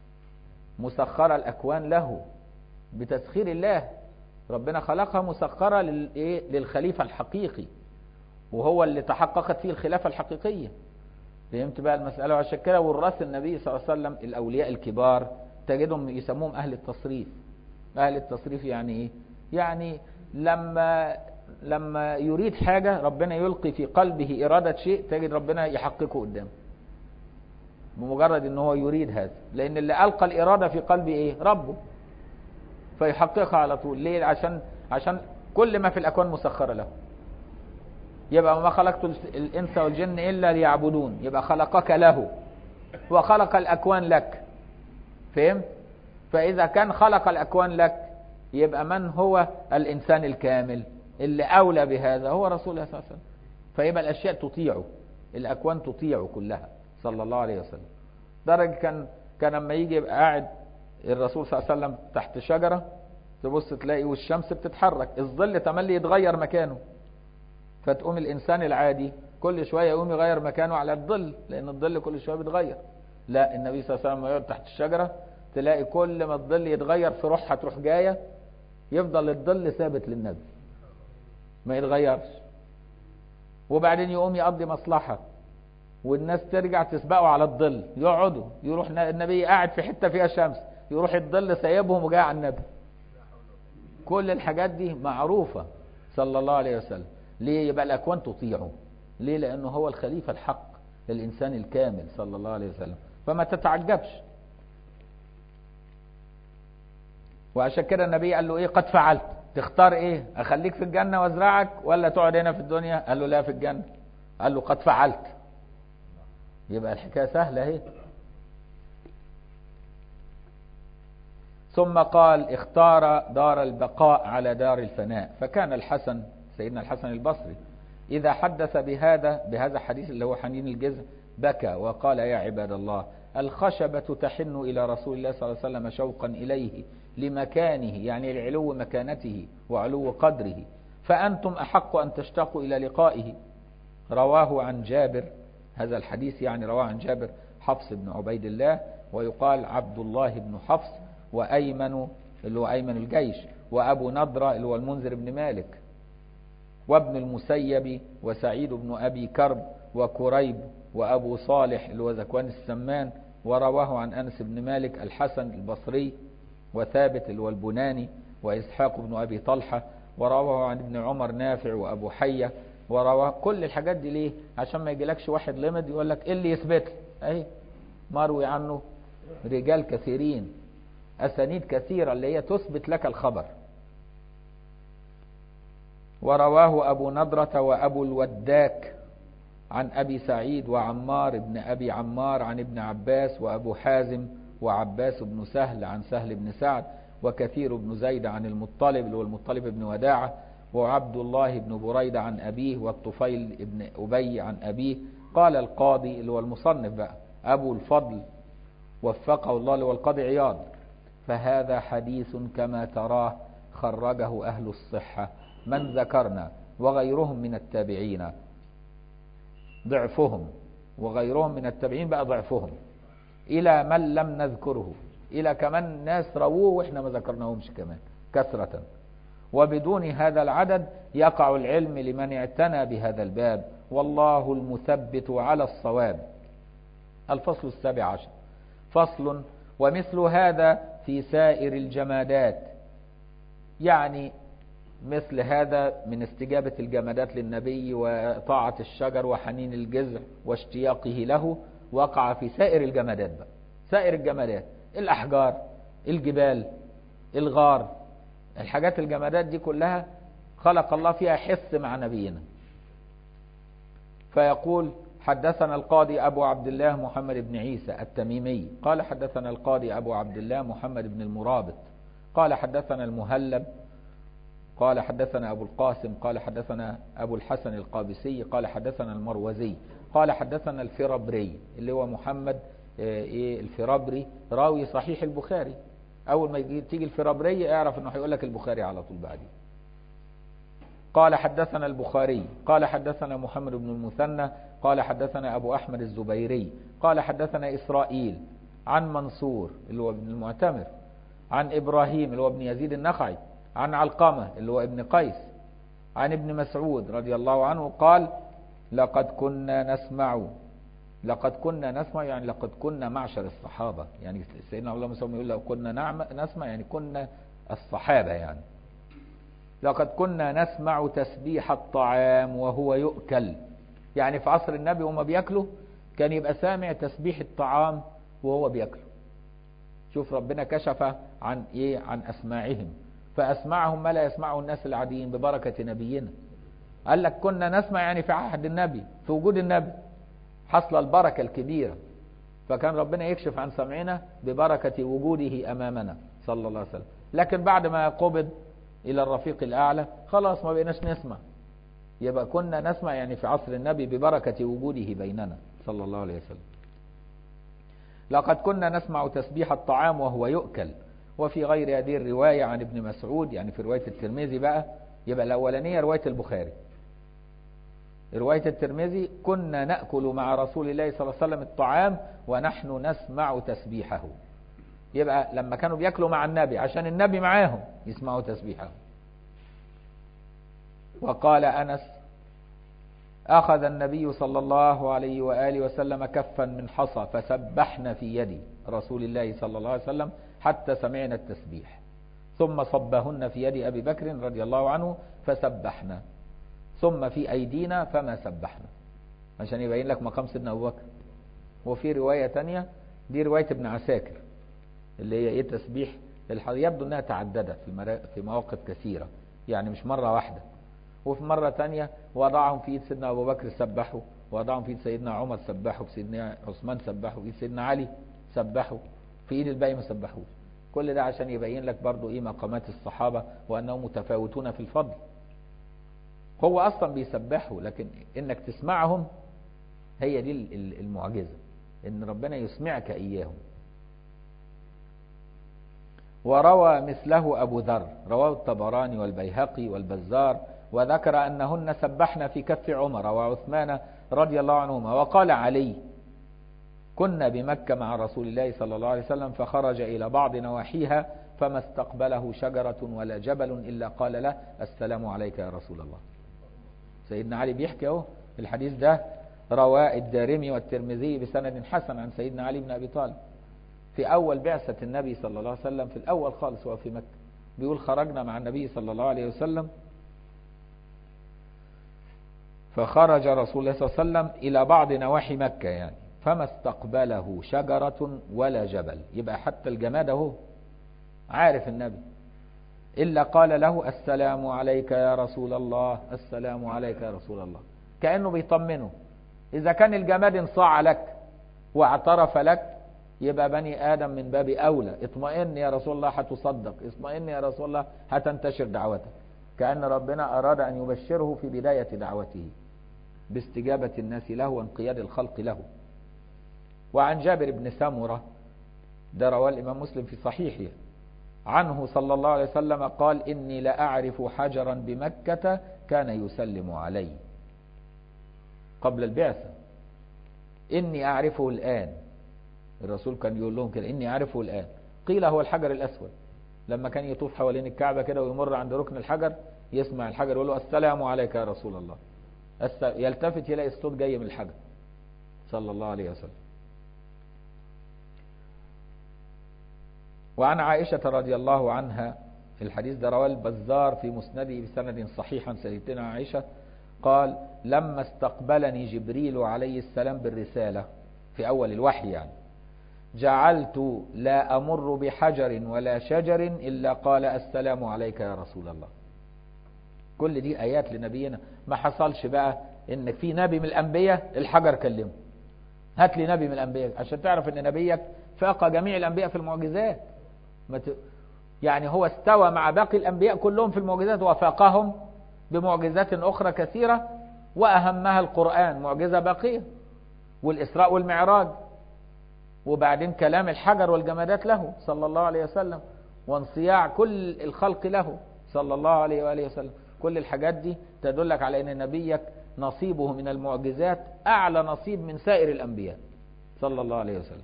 مسخرة الأكوان له بتسخير الله ربنا خلقها مسخرة للخليفة الحقيقي وهو اللي تحققت فيه الخلافة الحقيقية فهمت بقى المسألة وعشان كده والراس النبي صلى الله عليه وسلم الأولياء الكبار تجدهم يسموهم أهل التصريف أهل التصريف يعني إيه؟ يعني لما لما يريد حاجة ربنا يلقي في قلبه إرادة شيء تجد ربنا يحققه قدامه بمجرد ان هو يريد هذا لان اللي ألقى الإرادة في قلبه ايه ربه فيحققها على طول ليه عشان عشان كل ما في الأكوان مسخرة له يبقى ما خلقت الإنس والجن إلا ليعبدون يبقى خلقك له وخلق الأكوان لك فهمت فإذا كان خلق الأكوان لك يبقى من هو الإنسان الكامل اللي أولى بهذا هو رسول الله صلى الله عليه وسلم فيبقى الأشياء تطيعه الأكوان تطيعه كلها صلى الله عليه وسلم درجة كان كان لما يجي يبقى قاعد الرسول صلى الله عليه وسلم تحت شجرة تبص تلاقي والشمس بتتحرك الظل تملي يتغير مكانه فتقوم الإنسان العادي كل شوية يقوم يغير مكانه على الظل لأن الظل كل شوية بيتغير لا النبي صلى الله عليه وسلم يقعد تحت الشجرة تلاقي كل ما الظل يتغير في روحها تروح جاية يفضل الظل ثابت للنبي ما يتغيرش وبعدين يقوم يقضي مصلحة والناس ترجع تسبقه على الظل يقعدوا يروح النبي قاعد في حتة فيها شمس يروح الظل سايبهم وجاي على النبي كل الحاجات دي معروفة صلى الله عليه وسلم ليه يبقى الأكوان تطيعه ليه لأنه هو الخليفة الحق للإنسان الكامل صلى الله عليه وسلم فما تتعجبش وعشان كده النبي قال له ايه قد فعلت تختار ايه اخليك في الجنة وازرعك ولا تقعد هنا في الدنيا قال له لا في الجنة قال له قد فعلت يبقى الحكاية سهلة اهي ثم قال اختار دار البقاء على دار الفناء فكان الحسن سيدنا الحسن البصري إذا حدث بهذا بهذا الحديث اللي هو حنين الجزء بكى وقال يا عباد الله الخشبة تحن إلى رسول الله صلى الله عليه وسلم شوقا إليه لمكانه يعني لعلو مكانته وعلو قدره فأنتم أحق أن تشتاقوا إلى لقائه رواه عن جابر هذا الحديث يعني رواه عن جابر حفص بن عبيد الله ويقال عبد الله بن حفص وأيمن اللي هو أيمن الجيش وأبو نضرة اللي هو المنذر بن مالك وابن المسيب وسعيد بن أبي كرب وكريب وأبو صالح اللي هو ذكوان السمان ورواه عن أنس بن مالك الحسن البصري وثابت اللي هو البناني وإسحاق بن أبي طلحة ورواه عن ابن عمر نافع وأبو حية ورواه كل الحاجات دي ليه عشان ما يجيلكش واحد لمد يقول لك ايه اللي يثبت اهي مروي عنه رجال كثيرين أسانيد كثيرة اللي هي تثبت لك الخبر ورواه أبو نضرة وأبو الوداك عن أبي سعيد وعمار بن أبي عمار عن ابن عباس وأبو حازم وعباس بن سهل عن سهل بن سعد وكثير بن زيد عن المطلب اللي هو المطلب بن وداعة وعبد الله بن بريدة عن أبيه والطفيل بن أبي عن أبيه قال القاضي اللي هو المصنف بقى أبو الفضل وفقه الله اللي هو القاضي عياض فهذا حديث كما تراه خرجه أهل الصحة من ذكرنا وغيرهم من التابعين ضعفهم وغيرهم من التابعين بقى ضعفهم إلى من لم نذكره إلى كمان ناس رووه وإحنا ما ذكرناهمش كمان كثرة وبدون هذا العدد يقع العلم لمن اعتنى بهذا الباب والله المثبت على الصواب الفصل السابع عشر فصل ومثل هذا في سائر الجمادات يعني مثل هذا من استجابة الجمادات للنبي وطاعة الشجر وحنين الجذع واشتياقه له وقع في سائر الجمادات بقى سائر الجمادات الأحجار الجبال الغار الحاجات الجمادات دي كلها خلق الله فيها حس مع نبينا فيقول حدثنا القاضي أبو عبد الله محمد بن عيسى التميمي قال حدثنا القاضي أبو عبد الله محمد بن المرابط قال حدثنا المهلب قال حدثنا أبو القاسم قال حدثنا أبو الحسن القابسي قال حدثنا المروزي قال حدثنا الفربري اللي هو محمد إيه الفربري راوي صحيح البخاري أول ما تيجي الفربري اعرف أنه هيقول لك البخاري على طول بعدين قال حدثنا البخاري قال حدثنا محمد بن المثنى قال حدثنا أبو أحمد الزبيري قال حدثنا إسرائيل عن منصور اللي هو ابن المعتمر عن إبراهيم اللي هو ابن يزيد النخعي عن علقمة اللي هو ابن قيس عن ابن مسعود رضي الله عنه قال لقد كنا نسمع لقد كنا نسمع يعني لقد كنا معشر الصحابة يعني سيدنا الله مسلم يقول لو كنا نعم نسمع يعني كنا الصحابة يعني لقد كنا نسمع تسبيح الطعام وهو يؤكل يعني في عصر النبي وما بياكلوا كان يبقى سامع تسبيح الطعام وهو بياكله شوف ربنا كشف عن ايه عن اسماعهم فاسمعهم ما لا يسمعه الناس العاديين ببركة نبينا قال لك كنا نسمع يعني في عهد النبي في وجود النبي حصل البركة الكبيرة فكان ربنا يكشف عن سمعنا ببركة وجوده أمامنا صلى الله عليه وسلم لكن بعد ما قبض إلى الرفيق الأعلى خلاص ما بقيناش نسمع يبقى كنا نسمع يعني في عصر النبي ببركة وجوده بيننا صلى الله عليه وسلم لقد كنا نسمع تسبيح الطعام وهو يؤكل وفي غير هذه الرواية عن ابن مسعود يعني في رواية الترمذي بقى يبقى الأولانية رواية البخاري رواية الترمذي كنا نأكل مع رسول الله صلى الله عليه وسلم الطعام ونحن نسمع تسبيحه يبقى لما كانوا بياكلوا مع النبي عشان النبي معاهم يسمعوا تسبيحه وقال أنس أخذ النبي صلى الله عليه وآله وسلم كفا من حصى فسبحنا في يد رسول الله صلى الله عليه وسلم حتى سمعنا التسبيح ثم صبهن في يد أبي بكر رضي الله عنه فسبحنا ثم في أيدينا فما سبحنا عشان يبين لك مقام سيدنا أبو بكر وفي رواية تانية دي رواية ابن عساكر اللي هي ايه تسبيح الحضر يبدو انها تعددت في, مرا... في مواقف كثيرة يعني مش مرة واحدة وفي مرة تانية وضعهم في ايد سيدنا ابو بكر سبحوا وضعهم في ايد سيدنا عمر سبحوا في سيدنا عثمان سبحوا في ايد سيدنا علي سبحوا في ايد الباقي ما سبحوش كل ده عشان يبين لك برضو ايه مقامات الصحابة وانهم متفاوتون في الفضل هو اصلا بيسبحوا لكن انك تسمعهم هي دي المعجزة ان ربنا يسمعك اياهم وروى مثله أبو ذر رواه الطبراني والبيهقي والبزار وذكر أنهن سبحن في كف عمر وعثمان رضي الله عنهما وقال علي كنا بمكة مع رسول الله صلى الله عليه وسلم فخرج إلى بعض نواحيها فما استقبله شجرة ولا جبل إلا قال له السلام عليك يا رسول الله سيدنا علي بيحكي اهو الحديث ده رواه الدارمي والترمذي بسند حسن عن سيدنا علي بن أبي طالب في أول بعثة النبي صلى الله عليه وسلم في الأول خالص وهو في مكة بيقول خرجنا مع النبي صلى الله عليه وسلم فخرج رسول الله صلى الله عليه وسلم إلى بعض نواحي مكة يعني فما استقبله شجرة ولا جبل يبقى حتى الجماد اهو عارف النبي إلا قال له السلام عليك يا رسول الله السلام عليك يا رسول الله كأنه بيطمنه إذا كان الجماد انصاع لك واعترف لك يبقى بني آدم من باب أولى اطمئن يا رسول الله هتصدق اطمئن يا رسول الله هتنتشر دعوتك كأن ربنا أراد أن يبشره في بداية دعوته باستجابة الناس له وانقياد الخلق له وعن جابر بن سمرة ده رواه الإمام مسلم في صحيحه عنه صلى الله عليه وسلم قال إني لأعرف حجرا بمكة كان يسلم علي قبل البعثة إني أعرفه الآن الرسول كان يقول لهم كده إني أعرفه الآن قيل هو الحجر الأسود لما كان يطوف حوالين الكعبة كده ويمر عند ركن الحجر يسمع الحجر يقول له السلام عليك يا رسول الله يلتفت يلاقي الصوت جاي من الحجر صلى الله عليه وسلم وعن عائشة رضي الله عنها الحديث ده رواه البزار في مسنده بسند صحيح عن سيدتنا عائشة قال لما استقبلني جبريل عليه السلام بالرسالة في أول الوحي يعني جعلت لا أمر بحجر ولا شجر إلا قال السلام عليك يا رسول الله كل دي آيات لنبينا ما حصلش بقى إن في نبي من الأنبياء الحجر كلمه هات لي نبي من الأنبياء عشان تعرف إن نبيك فاق جميع الأنبياء في المعجزات ما ت... يعني هو استوى مع باقي الأنبياء كلهم في المعجزات وفاقهم بمعجزات أخرى كثيرة وأهمها القرآن معجزة باقية والإسراء والمعراج وبعدين كلام الحجر والجمادات له صلى الله عليه وسلم وانصياع كل الخلق له صلى الله عليه وآله وسلم كل الحاجات دي تدلك على أن نبيك نصيبه من المعجزات أعلى نصيب من سائر الأنبياء صلى الله عليه وسلم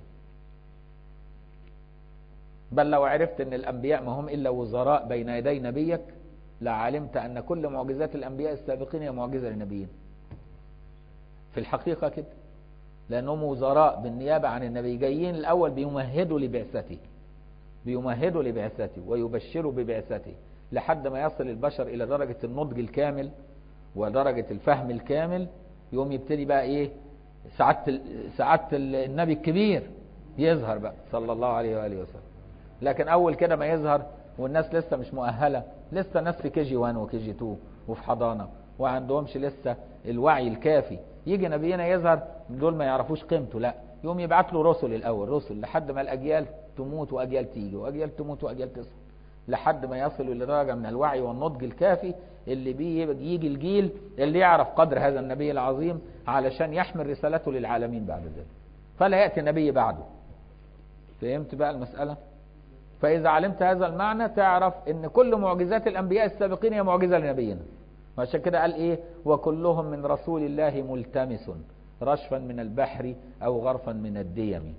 بل لو عرفت أن الأنبياء ما هم إلا وزراء بين يدي نبيك لعلمت أن كل معجزات الأنبياء السابقين هي معجزة للنبيين في الحقيقة كده لأنهم وزراء بالنيابة عن النبي جايين الأول بيمهدوا لبعثته بيمهدوا لبعثته ويبشروا ببعثته لحد ما يصل البشر إلى درجة النضج الكامل ودرجة الفهم الكامل يوم يبتدي بقى إيه سعادة سعادة النبي الكبير يظهر بقى صلى الله عليه وآله وسلم لكن أول كده ما يظهر والناس لسه مش مؤهلة لسه ناس في كي جي 1 وكي جي 2 وفي حضانة وعندهمش لسه الوعي الكافي يجي نبينا يظهر دول ما يعرفوش قيمته لا يوم يبعت له رسل الأول رسل لحد ما الأجيال تموت وأجيال تيجي وأجيال تموت وأجيال تصل لحد ما يصلوا لدرجة من الوعي والنضج الكافي اللي بيجي الجيل اللي يعرف قدر هذا النبي العظيم علشان يحمل رسالته للعالمين بعد ذلك فلا يأتي نبي بعده فهمت بقى المسألة فإذا علمت هذا المعنى تعرف ان كل معجزات الأنبياء السابقين هي معجزة لنبينا وعشان كده قال ايه وكلهم من رسول الله ملتمس رشفا من البحر أو غرفا من الديم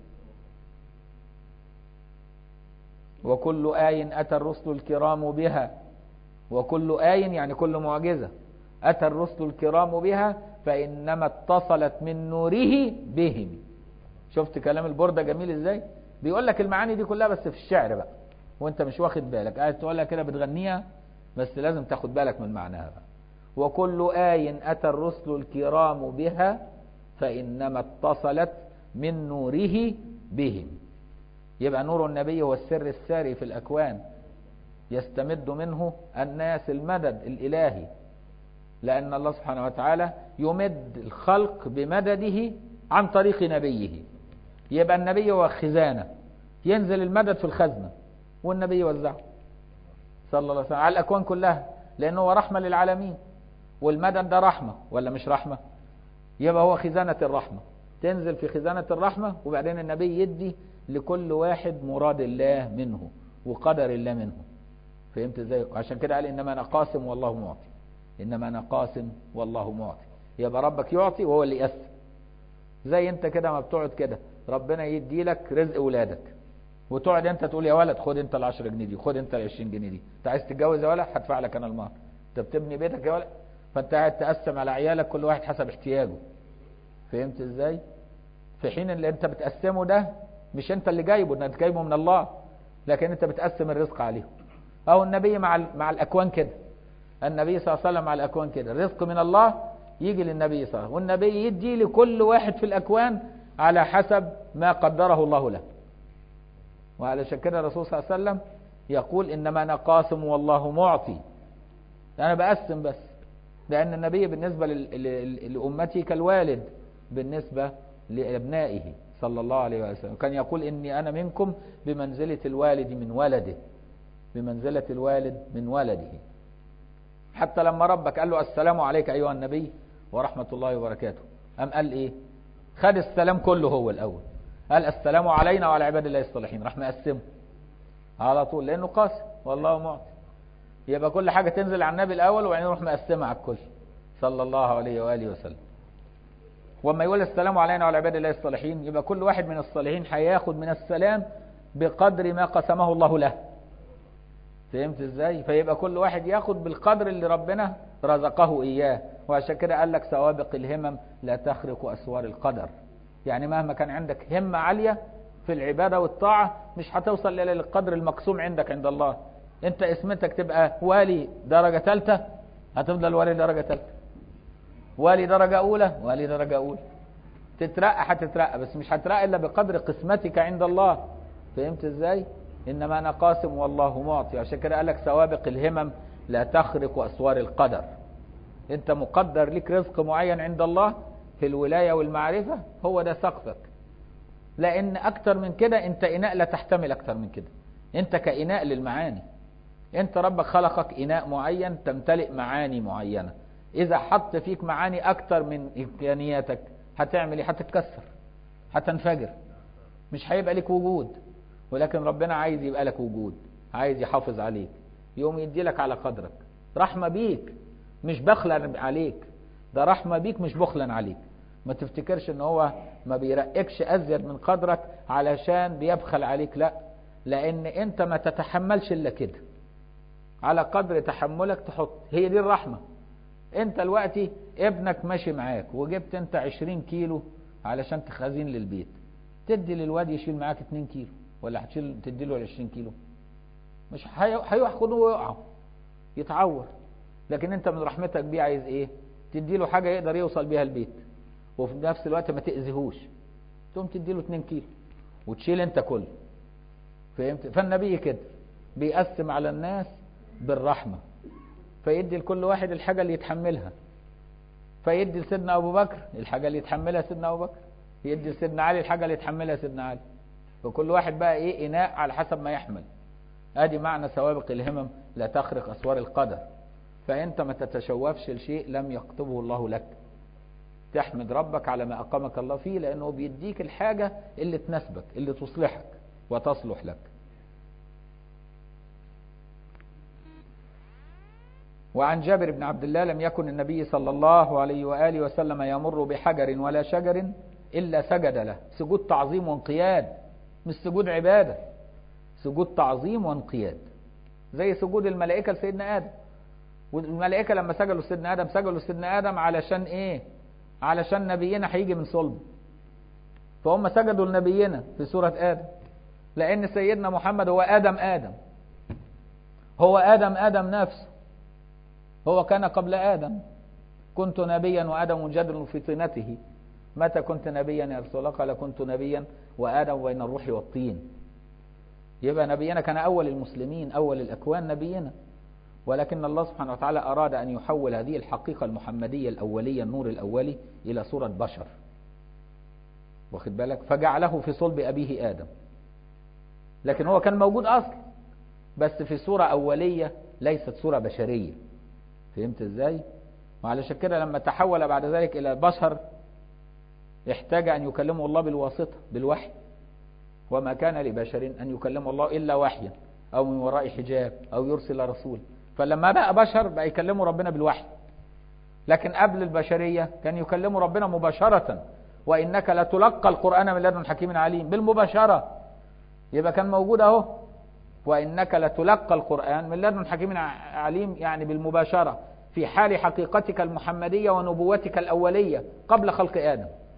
وكل آي أتى الرسل الكرام بها وكل آي يعني كل معجزة أتى الرسل الكرام بها فإنما اتصلت من نوره بهم شفت كلام البردة جميل ازاي بيقول لك المعاني دي كلها بس في الشعر بقى وانت مش واخد بالك قاعد تقولها كده بتغنيها بس لازم تاخد بالك من معناها بقى وكل آي أتى الرسل الكرام بها فإنما اتصلت من نوره بهم يبقى نور النبي هو السر الساري في الأكوان يستمد منه الناس المدد الإلهي لأن الله سبحانه وتعالى يمد الخلق بمدده عن طريق نبيه يبقى النبي هو خزانة ينزل المدد في الخزنة والنبي يوزعه صلى الله عليه وسلم على الأكوان كلها لأنه هو رحمة للعالمين والمدد ده رحمة ولا مش رحمة يبقى هو خزانة الرحمة تنزل في خزانة الرحمة وبعدين النبي يدي لكل واحد مراد الله منه وقدر الله منه فهمت ازاي عشان كده قال انما انا قاسم والله معطي انما انا قاسم والله معطي يبقى ربك يعطي وهو اللي يقسم زي انت كده ما بتقعد كده ربنا يدي لك رزق ولادك وتقعد انت تقول يا ولد خد انت ال 10 جنيه دي خد انت ال 20 جنيه دي انت عايز تتجوز يا ولد هدفع لك انا المهر انت بتبني بيتك يا ولد فانت قاعد تقسم على عيالك كل واحد حسب احتياجه فهمت ازاي في حين اللي انت بتقسمه ده مش انت اللي جايبه انت جايبه من الله لكن انت بتقسم الرزق عليهم او النبي مع مع الاكوان كده النبي صلى الله عليه وسلم مع الاكوان كده الرزق من الله يجي للنبي صلى الله عليه وسلم والنبي يدي لكل واحد في الاكوان على حسب ما قدره الله له وعلشان كده الرسول صلى الله عليه وسلم يقول انما انا قاسم والله معطي انا بقسم بس لان النبي بالنسبه لامتي كالوالد بالنسبه لابنائه صلى الله عليه وسلم كان يقول اني انا منكم بمنزله الوالد من ولده بمنزله الوالد من ولده حتى لما ربك قال له السلام عليك ايها النبي ورحمه الله وبركاته ام قال ايه خد السلام كله هو الاول قال السلام علينا وعلى عباد الله الصالحين راح مقسمه على طول لانه قاسم والله معطي يبقى كل حاجه تنزل على النبي الاول وبعدين يروح مقسمها على الكل صلى الله عليه واله وسلم وما يقول السلام علينا وعلى عباد الله الصالحين يبقى كل واحد من الصالحين هياخد من السلام بقدر ما قسمه الله له فهمت ازاي فيبقى كل واحد ياخد بالقدر اللي ربنا رزقه اياه وعشان كده قال لك سوابق الهمم لا تخرق اسوار القدر يعني مهما كان عندك همة عالية في العبادة والطاعة مش هتوصل إلى القدر المقسوم عندك عند الله انت اسمتك تبقى والي درجة ثالثة هتفضل والي درجة ثالثة والي درجة أولى والي درجة أولى تترقى هتترقى بس مش هترقى إلا بقدر قسمتك عند الله فهمت ازاي إنما أنا قاسم والله معطي عشان كده قال لك سوابق الهمم لا تخرق أسوار القدر انت مقدر لك رزق معين عند الله في الولاية والمعرفة هو ده سقفك لأن أكتر من كده أنت إناء لا تحتمل أكتر من كده أنت كإناء للمعاني أنت ربك خلقك إناء معين تمتلئ معاني معينة إذا حط فيك معاني أكتر من إمكانياتك هتعمل إيه؟ هتتكسر هتنفجر مش هيبقى لك وجود ولكن ربنا عايز يبقى لك وجود عايز يحافظ عليك يوم يدي لك على قدرك رحمة بيك مش بخلا عليك ده رحمة بيك مش بخلا عليك ما تفتكرش ان هو ما بيرقكش ازيد من قدرك علشان بيبخل عليك لا لان انت ما تتحملش الا كده على قدر تحملك تحط هي دي الرحمة انت دلوقتي ابنك ماشي معاك وجبت انت 20 كيلو علشان تخزين للبيت تدي للواد يشيل معاك 2 كيلو ولا هتشيل تدي له 20 كيلو مش هياخدوه ويقعوا يتعور لكن انت من رحمتك بيه عايز ايه تدي له حاجه يقدر يوصل بيها البيت وفي نفس الوقت ما تاذيهوش تقوم تدي له 2 كيلو وتشيل انت كله فهمت فالنبي كده بيقسم على الناس بالرحمه فيدي لكل واحد الحاجه اللي يتحملها فيدي لسيدنا ابو بكر الحاجه اللي يتحملها سيدنا ابو بكر يدي لسيدنا علي الحاجه اللي يتحملها سيدنا علي فكل واحد بقى ايه اناء على حسب ما يحمل ادي معنى سوابق الهمم لا تخرق اسوار القدر فانت ما تتشوفش لشيء لم يكتبه الله لك تحمد ربك على ما اقامك الله فيه لانه بيديك الحاجه اللي تناسبك اللي تصلحك وتصلح لك وعن جابر بن عبد الله لم يكن النبي صلى الله عليه واله وسلم يمر بحجر ولا شجر الا سجد له سجود تعظيم وانقياد مش سجود عباده سجود تعظيم وانقياد زي سجود الملائكه لسيدنا ادم والملائكه لما سجدوا لسيدنا ادم سجدوا لسيدنا ادم علشان ايه علشان نبينا هيجي من صلب فهم سجدوا لنبينا في سوره ادم لان سيدنا محمد هو ادم ادم هو ادم ادم نفسه هو كان قبل ادم كنت نبيا وادم جدل في طينته متى كنت نبيا يا رسول الله قال كنت نبيا وادم بين الروح والطين يبقى نبينا كان اول المسلمين اول الاكوان نبينا ولكن الله سبحانه وتعالى أراد أن يحول هذه الحقيقة المحمدية الأولية النور الأولي إلى صورة بشر واخد بالك فجعله في صلب أبيه آدم لكن هو كان موجود أصلا بس في صورة أولية ليست صورة بشرية فهمت إزاي وعلشان كده لما تحول بعد ذلك إلى بشر احتاج أن يكلمه الله بالواسطة بالوحي وما كان لبشر أن يكلمه الله إلا وحيا أو من وراء حجاب أو يرسل رسول فلما بقى بشر بقى يكلموا ربنا بالوحي لكن قبل البشرية كان يكلموا ربنا مباشرة وإنك لتلقى القرآن من لدن حكيم عليم بالمباشرة يبقى كان موجود أهو وإنك لتلقى القرآن من لدن حكيم عليم يعني بالمباشرة في حال حقيقتك المحمدية ونبوتك الأولية قبل خلق آدم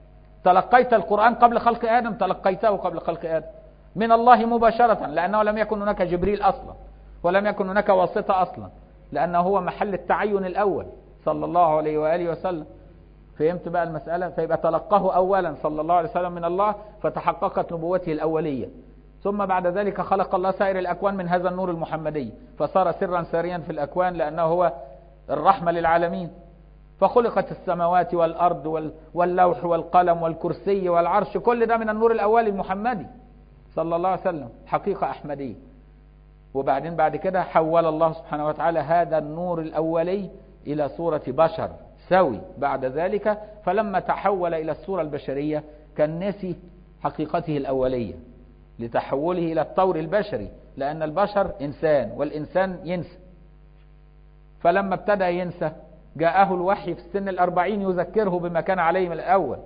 تلقيت القرآن قبل خلق آدم تلقيته قبل خلق آدم من الله مباشرة لأنه لم يكن هناك جبريل أصلا ولم يكن هناك واسطة أصلا لأنه هو محل التعين الأول صلى الله عليه وآله وسلم فهمت بقى المسألة فيبقى تلقاه أولا صلى الله عليه وسلم من الله فتحققت نبوته الأولية ثم بعد ذلك خلق الله سائر الأكوان من هذا النور المحمدي فصار سرا ساريا في الأكوان لأنه هو الرحمة للعالمين فخلقت السماوات والأرض واللوح والقلم والكرسي والعرش كل ده من النور الأولي المحمدي صلى الله عليه وسلم حقيقة أحمدية وبعدين بعد كده حول الله سبحانه وتعالى هذا النور الأولي إلى صورة بشر سوي بعد ذلك فلما تحول إلى الصورة البشرية كان نسي حقيقته الأولية لتحوله إلى الطور البشري لأن البشر إنسان والإنسان ينسى فلما ابتدى ينسى جاءه الوحي في السن الأربعين يذكره بما كان عليه من الأول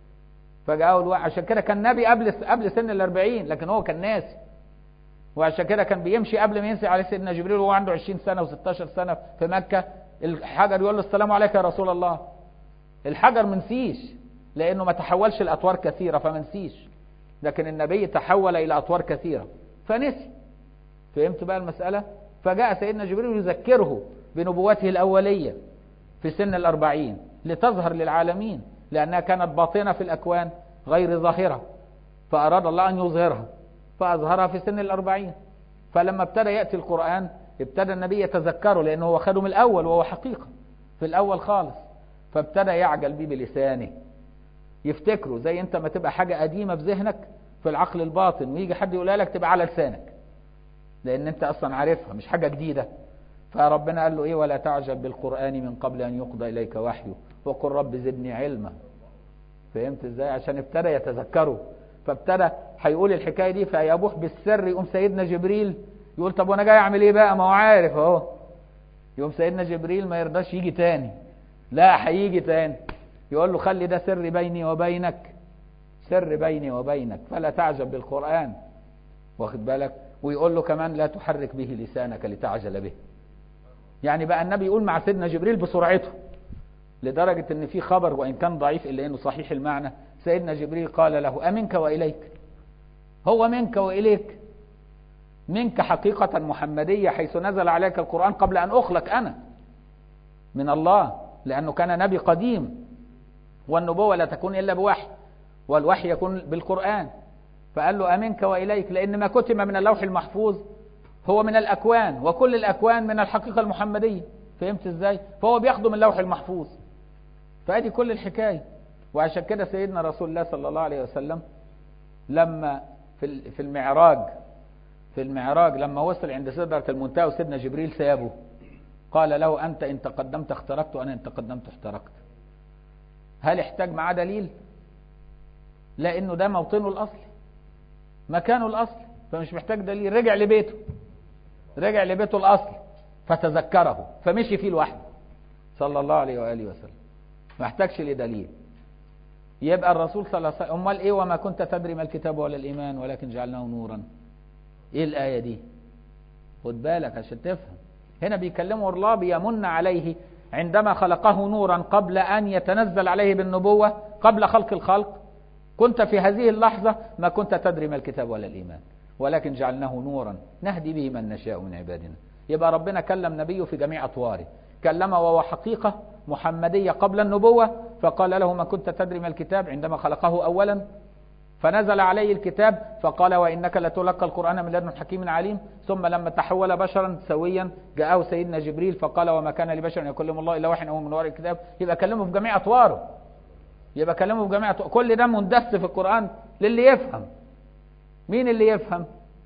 فجاءه الوحي عشان كده كان نبي قبل قبل سن الأربعين لكن هو كان ناسي وعشان كده كان بيمشي قبل ما ينسي عليه سيدنا جبريل وهو عنده 20 سنة و16 سنة في مكة الحجر يقول له السلام عليك يا رسول الله الحجر منسيش لأنه ما تحولش لأطوار كثيرة فمنسيش لكن النبي تحول إلى أطوار كثيرة فنسي فهمت بقى المسألة فجاء سيدنا جبريل يذكره بنبوته الأولية في سن الأربعين لتظهر للعالمين لأنها كانت باطنة في الأكوان غير ظاهرة فأراد الله أن يظهرها فأظهرها في سن الأربعين فلما ابتدى يأتي القرآن ابتدى النبي يتذكره لأنه هو خده من الأول وهو حقيقة في الأول خالص فابتدى يعجل بيه بلسانه يفتكره زي انت ما تبقى حاجة قديمة في ذهنك في العقل الباطن ويجي حد يقولها لك تبقى على لسانك لأن انت أصلا عارفها مش حاجة جديدة فربنا قال له ايه ولا تعجب بالقرآن من قبل أن يقضى إليك وحيه وقل رب زدني علما فهمت ازاي عشان ابتدى يتذكره فابتدى هيقول الحكاية دي فيبوح بالسر يقوم سيدنا جبريل يقول طب وانا جاي اعمل ايه بقى ما هو عارف اهو يقوم سيدنا جبريل ما يرضاش يجي تاني لا هيجي تاني يقول له خلي ده سر بيني وبينك سر بيني وبينك فلا تعجب بالقرآن واخد بالك ويقول له كمان لا تحرك به لسانك لتعجل به يعني بقى النبي يقول مع سيدنا جبريل بسرعته لدرجة ان في خبر وان كان ضعيف الا انه صحيح المعنى سيدنا جبريل قال له امنك واليك هو منك واليك منك حقيقة محمدية حيث نزل عليك القرآن قبل ان اخلق انا من الله لانه كان نبي قديم والنبوة لا تكون الا بوحي والوحي يكون بالقرآن فقال له امنك واليك لان ما كتب من اللوح المحفوظ هو من الأكوان وكل الأكوان من الحقيقة المحمدية فهمت ازاي فهو بياخده من اللوح المحفوظ فادي كل الحكاية وعشان كده سيدنا رسول الله صلى الله عليه وسلم لما في في المعراج في المعراج لما وصل عند سدرة المنتهى وسيدنا جبريل سابه قال له أنت إن تقدمت اخترقت وأنا إن تقدمت احترقت هل احتاج معاه دليل لأنه ده موطنه الأصلي مكانه الأصلي فمش محتاج دليل رجع لبيته رجع لبيته الأصل فتذكره فمشي فيه لوحده صلى الله عليه وآله وسلم ما احتاجش لدليل يبقى الرسول صلى الله عليه وسلم امال ايه وما كنت تدري ما الكتاب ولا الايمان ولكن جعلناه نورا ايه الايه دي خد بالك عشان تفهم هنا بيكلمه الله بيمن عليه عندما خلقه نورا قبل ان يتنزل عليه بالنبوه قبل خلق الخلق كنت في هذه اللحظه ما كنت تدري ما الكتاب ولا الايمان ولكن جعلناه نورا نهدي به من نشاء من عبادنا يبقى ربنا كلم نبيه في جميع أطواره كلمه وهو حقيقة محمدية قبل النبوة فقال له ما كنت تدري ما الكتاب عندما خلقه أولا فنزل عليه الكتاب فقال وإنك لتلقى القرآن من لدن حكيم عليم ثم لما تحول بشرا سويا جاءه سيدنا جبريل فقال وما كان لبشر أن يكلم الله إلا وحي أو من وراء الكتاب يبقى كلمه في جميع أطواره يبقى كلمه في جميع أطواره. كل ده مندس في القرآن للي يفهم مين اللي يفهم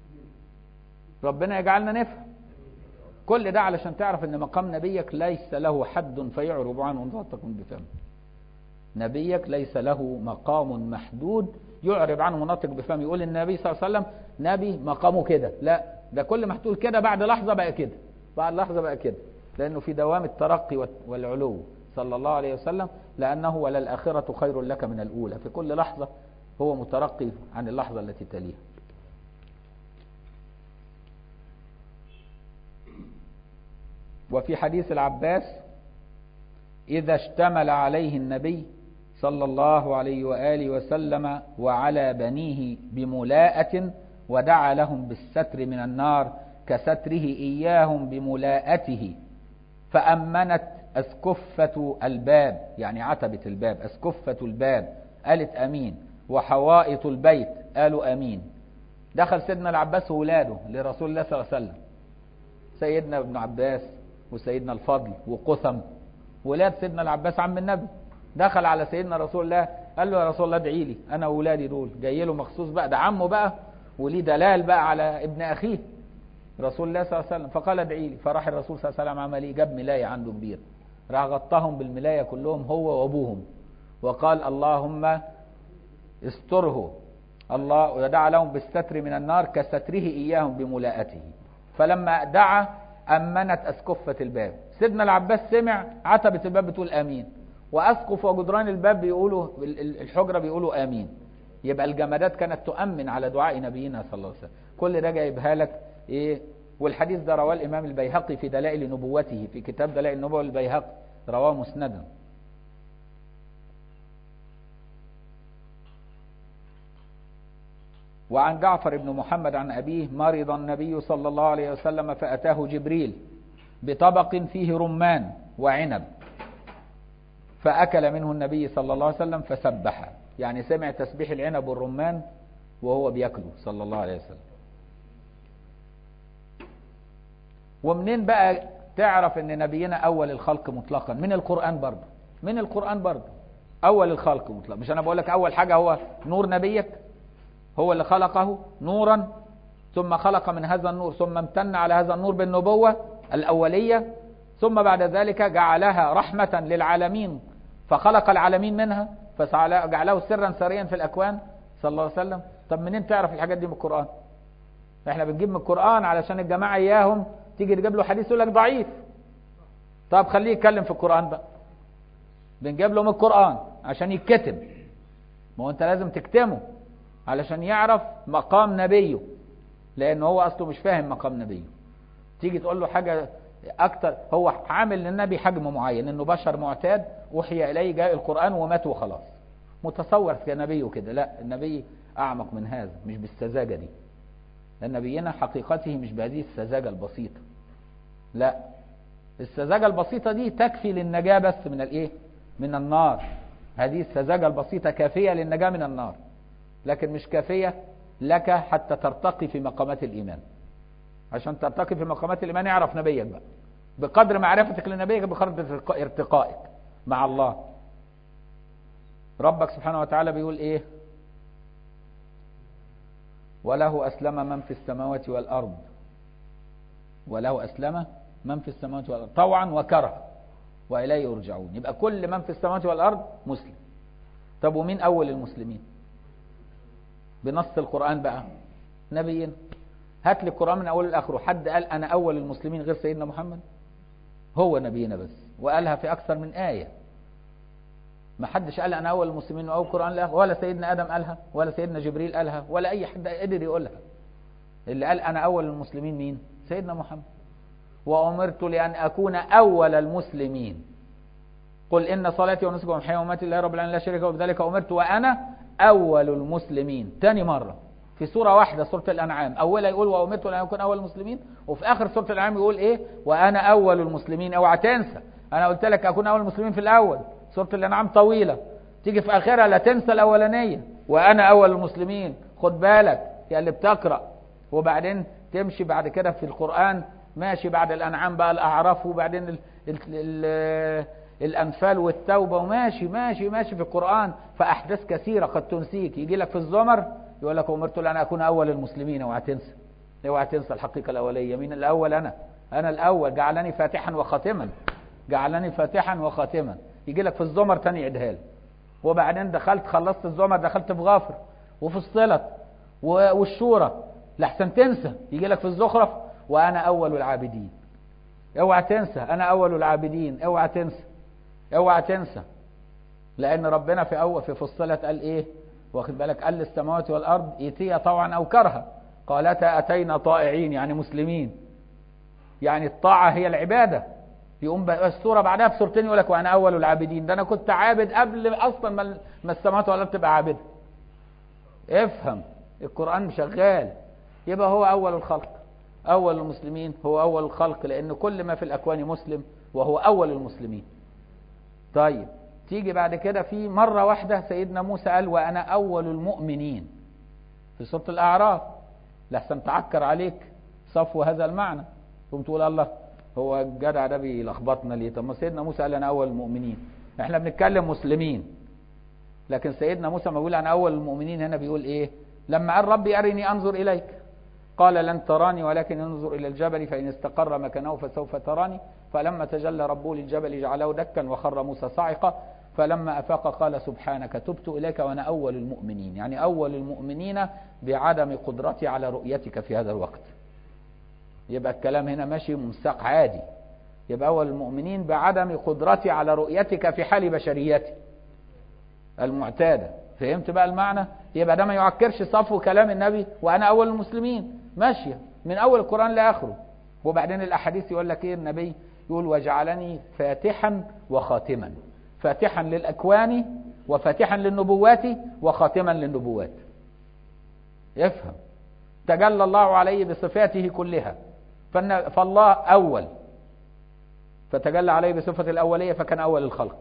ربنا يجعلنا نفهم كل ده علشان تعرف ان مقام نبيك ليس له حد فيعرب عنه وانت تكون بفهم نبيك ليس له مقام محدود يعرب عنه مناطق بفهم يقول النبي صلى الله عليه وسلم نبي مقامه كده لا ده كل ما تقول كده بعد لحظة بقى كده بعد لحظة بقى كده لأنه في دوام الترقي والعلو صلى الله عليه وسلم لأنه وللآخرة خير لك من الأولى في كل لحظة هو مترقي عن اللحظة التي تليها وفي حديث العباس إذا اشتمل عليه النبي صلى الله عليه وآله وسلم وعلى بنيه بملاءة ودعا لهم بالستر من النار كستره إياهم بملاءته فأمنت أسكفة الباب يعني عتبة الباب أسكفة الباب قالت أمين وحوائط البيت قالوا أمين دخل سيدنا العباس وولاده لرسول الله صلى الله عليه وسلم سيدنا ابن عباس وسيدنا الفضل وقثم ولاد سيدنا العباس عم النبي دخل على سيدنا رسول الله قال له يا رسول الله ادعي لي انا واولادي دول جاي له مخصوص بقى ده عمه بقى وليه دلال بقى على ابن اخيه رسول الله صلى الله عليه وسلم فقال ادعي لي فراح الرسول صلى الله عليه وسلم عمل ايه جاب ملايه عنده كبير راح غطاهم بالملايه كلهم هو وابوهم وقال اللهم استره الله ودعا لهم بالستر من النار كستره اياهم بملاءته فلما دعا امنت اسكفه الباب سيدنا العباس سمع عتبه الباب بتقول امين واسقف وجدران الباب بيقولوا الحجره بيقولوا امين يبقى الجمادات كانت تؤمن على دعاء نبينا صلى الله عليه وسلم كل ده جايبها لك ايه والحديث ده رواه الامام البيهقي في دلائل نبوته في كتاب دلائل النبوه البيهقي رواه مسندا وعن جعفر بن محمد عن أبيه مرض النبي صلى الله عليه وسلم فأتاه جبريل بطبق فيه رمان وعنب فأكل منه النبي صلى الله عليه وسلم فسبح يعني سمع تسبيح العنب والرمان وهو بياكله صلى الله عليه وسلم ومنين بقى تعرف ان نبينا اول الخلق مطلقا من القرآن برضه من القرآن برضه اول الخلق مطلقا مش انا بقول لك اول حاجة هو نور نبيك هو اللي خلقه نورا ثم خلق من هذا النور ثم امتن على هذا النور بالنبوة الأولية ثم بعد ذلك جعلها رحمة للعالمين فخلق العالمين منها فجعله سرا سريا في الأكوان صلى الله عليه وسلم طب منين تعرف الحاجات دي من القرآن احنا بنجيب من القرآن علشان الجماعة إياهم تيجي تجيب له حديث يقول لك ضعيف طب خليه يتكلم في القرآن بقى بنجيب له من القرآن عشان يتكتم ما هو انت لازم تكتمه علشان يعرف مقام نبيه لان هو اصله مش فاهم مقام نبيه تيجي تقول له حاجة اكتر هو عامل للنبي حجم معين انه بشر معتاد اوحي اليه جاء القرآن ومات وخلاص متصور كنبيه كده لا النبي اعمق من هذا مش بالسذاجة دي لان نبينا حقيقته مش بهذه السذاجة البسيطة لا السذاجة البسيطة دي تكفي للنجاة بس من الايه من النار هذه السذاجة البسيطة كافية للنجاة من النار لكن مش كافية لك حتى ترتقي في مقامات الإيمان عشان ترتقي في مقامات الإيمان اعرف نبيك بقى بقدر معرفتك لنبيك بقدر ارتقائك مع الله ربك سبحانه وتعالى بيقول ايه وله أسلم من في السماوات والأرض وله أسلم من في السماوات والأرض طوعا وكرها وإليه يرجعون يبقى كل من في السماوات والأرض مسلم طب ومين أول المسلمين بنص القرآن بقى نبينا هات لي القرآن من أوله لآخره حد قال أنا أول المسلمين غير سيدنا محمد هو نبينا بس وقالها في أكثر من آية ما حدش قال أنا أول المسلمين وأول القرآن لآخره ولا سيدنا آدم قالها ولا سيدنا جبريل قالها ولا أي حد قدر يقولها اللي قال أنا أول المسلمين مين سيدنا محمد وأمرت لأن أكون أول المسلمين قل إن صلاتي ونسكي ومحيي ومماتي لله رب العالمين لا شريك له وبذلك أمرت وأنا أول المسلمين تاني مرة في سورة واحدة سورة الأنعام أولها يقول وأمرت أن أكون أول المسلمين وفي آخر سورة الأنعام يقول إيه وأنا أول المسلمين أوعى تنسى أنا قلت لك أكون أول المسلمين في الأول سورة الأنعام طويلة تيجي في آخرها لا تنسى الأولانية وأنا أول المسلمين خد بالك يا اللي بتقرأ وبعدين تمشي بعد كده في القرآن ماشي بعد الأنعام بقى الأعراف وبعدين ال ال ال الأنفال والتوبة وماشي ماشي ماشي في القرآن فأحداث كثيرة قد تنسيك يجي لك في الزمر يقول لك أمرت أن أكون أول المسلمين اوعى تنسى اوعى تنسى الحقيقة الأولية مين الأول أنا أنا الأول جعلني فاتحا وخاتما جعلني فاتحا وخاتما يجي لك في الزمر تاني يعيدها وبعدين دخلت خلصت الزمر دخلت في غافر وفي الصلة والشورى لحسن تنسى يجي لك في الزخرف وأنا أول العابدين اوعى تنسى أنا أول العابدين اوعى تنسى اوعى تنسى لان ربنا في اول في فصلت قال ايه واخد بالك قال السماوات والارض ائتيا طوعا او كرها قالتا اتينا طائعين يعني مسلمين يعني الطاعه هي العباده يقوم بقى السورة بعدها بسورتين يقول لك وأنا أول العابدين ده أنا كنت عابد قبل أصلا ما ما السماوات والأرض تبقى عابدة افهم القرآن شغال يبقى هو أول الخلق أول المسلمين هو أول الخلق لأن كل ما في الأكوان مسلم وهو أول المسلمين طيب تيجي بعد كده في مرة واحدة سيدنا موسى قال وأنا أول المؤمنين في سورة الأعراف لحسن تعكر عليك صفو هذا المعنى ثم تقول الله هو الجدع ده بيلخبطنا ليه طب ما سيدنا موسى قال أنا أول المؤمنين احنا بنتكلم مسلمين لكن سيدنا موسى ما بيقول أنا أول المؤمنين هنا بيقول إيه لما قال ربي أرني أنظر إليك قال لن تراني ولكن انظر إلى الجبل فإن استقر مكانه فسوف تراني فلما تجلى ربه للجبل جعله دكا وخر موسى صاعقا فلما أفاق قال سبحانك تبت إليك وأنا أول المؤمنين يعني أول المؤمنين بعدم قدرتي على رؤيتك في هذا الوقت يبقى الكلام هنا ماشي منساق عادي يبقى أول المؤمنين بعدم قدرتي على رؤيتك في حال بشريتي المعتادة فهمت بقى المعنى يبقى ده ما يعكرش صفو كلام النبي وأنا أول المسلمين ماشية من أول القرآن لآخره وبعدين الأحاديث يقول لك إيه النبي يقول وجعلني فاتحا وخاتما فاتحا للأكوان وفاتحا للنبوات وخاتما للنبوات يفهم تجلى الله عليه بصفاته كلها فالله أول فتجلى عليه بصفة الأولية فكان أول الخلق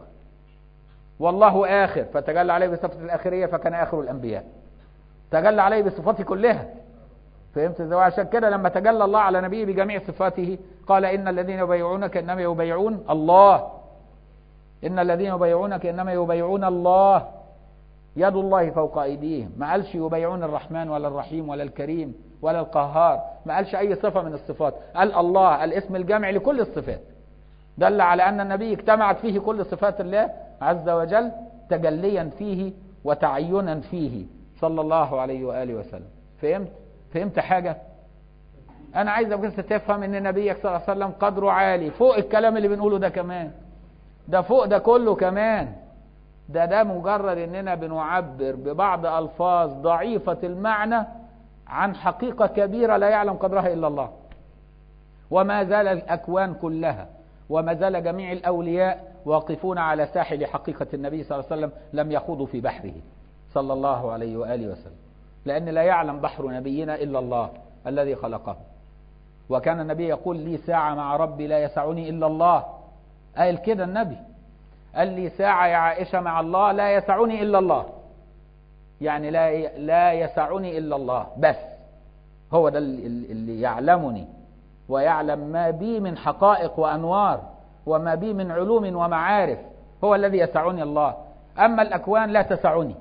والله آخر فتجلى عليه بصفة الآخرية فكان آخر الأنبياء تجلى عليه بصفاته كلها فهمت ازاي عشان كده لما تجلى الله على نبيه بجميع صفاته قال إن الذين يبايعونك إنما يبايعون الله إن الذين يبايعونك إنما يبايعون الله يد الله فوق أيديهم ما قالش يبايعون الرحمن ولا الرحيم ولا الكريم ولا القهار ما قالش أي صفة من الصفات قال الله الاسم الجامع لكل الصفات دل على أن النبي اجتمعت فيه كل صفات الله عز وجل تجليا فيه وتعينا فيه صلى الله عليه وآله وسلم فهمت؟ فهمت حاجة؟ أنا عايزك بس تفهم أن نبيك صلى الله عليه وسلم قدره عالي فوق الكلام اللي بنقوله ده كمان ده فوق ده كله كمان ده ده مجرد اننا بنعبر ببعض الفاظ ضعيفة المعنى عن حقيقة كبيرة لا يعلم قدرها الا الله وما زال الاكوان كلها وما زال جميع الاولياء واقفون على ساحل حقيقة النبي صلى الله عليه وسلم لم يخوضوا في بحره صلى الله عليه وآله وسلم لأن لا يعلم بحر نبينا إلا الله الذي خلقه وكان النبي يقول لي ساعة مع ربي لا يسعني إلا الله قال كده النبي قال لي ساعة يا عائشة مع الله لا يسعني إلا الله يعني لا لا يسعني إلا الله بس هو ده اللي يعلمني ويعلم ما بي من حقائق وأنوار وما بي من علوم ومعارف هو الذي يسعني الله أما الأكوان لا تسعني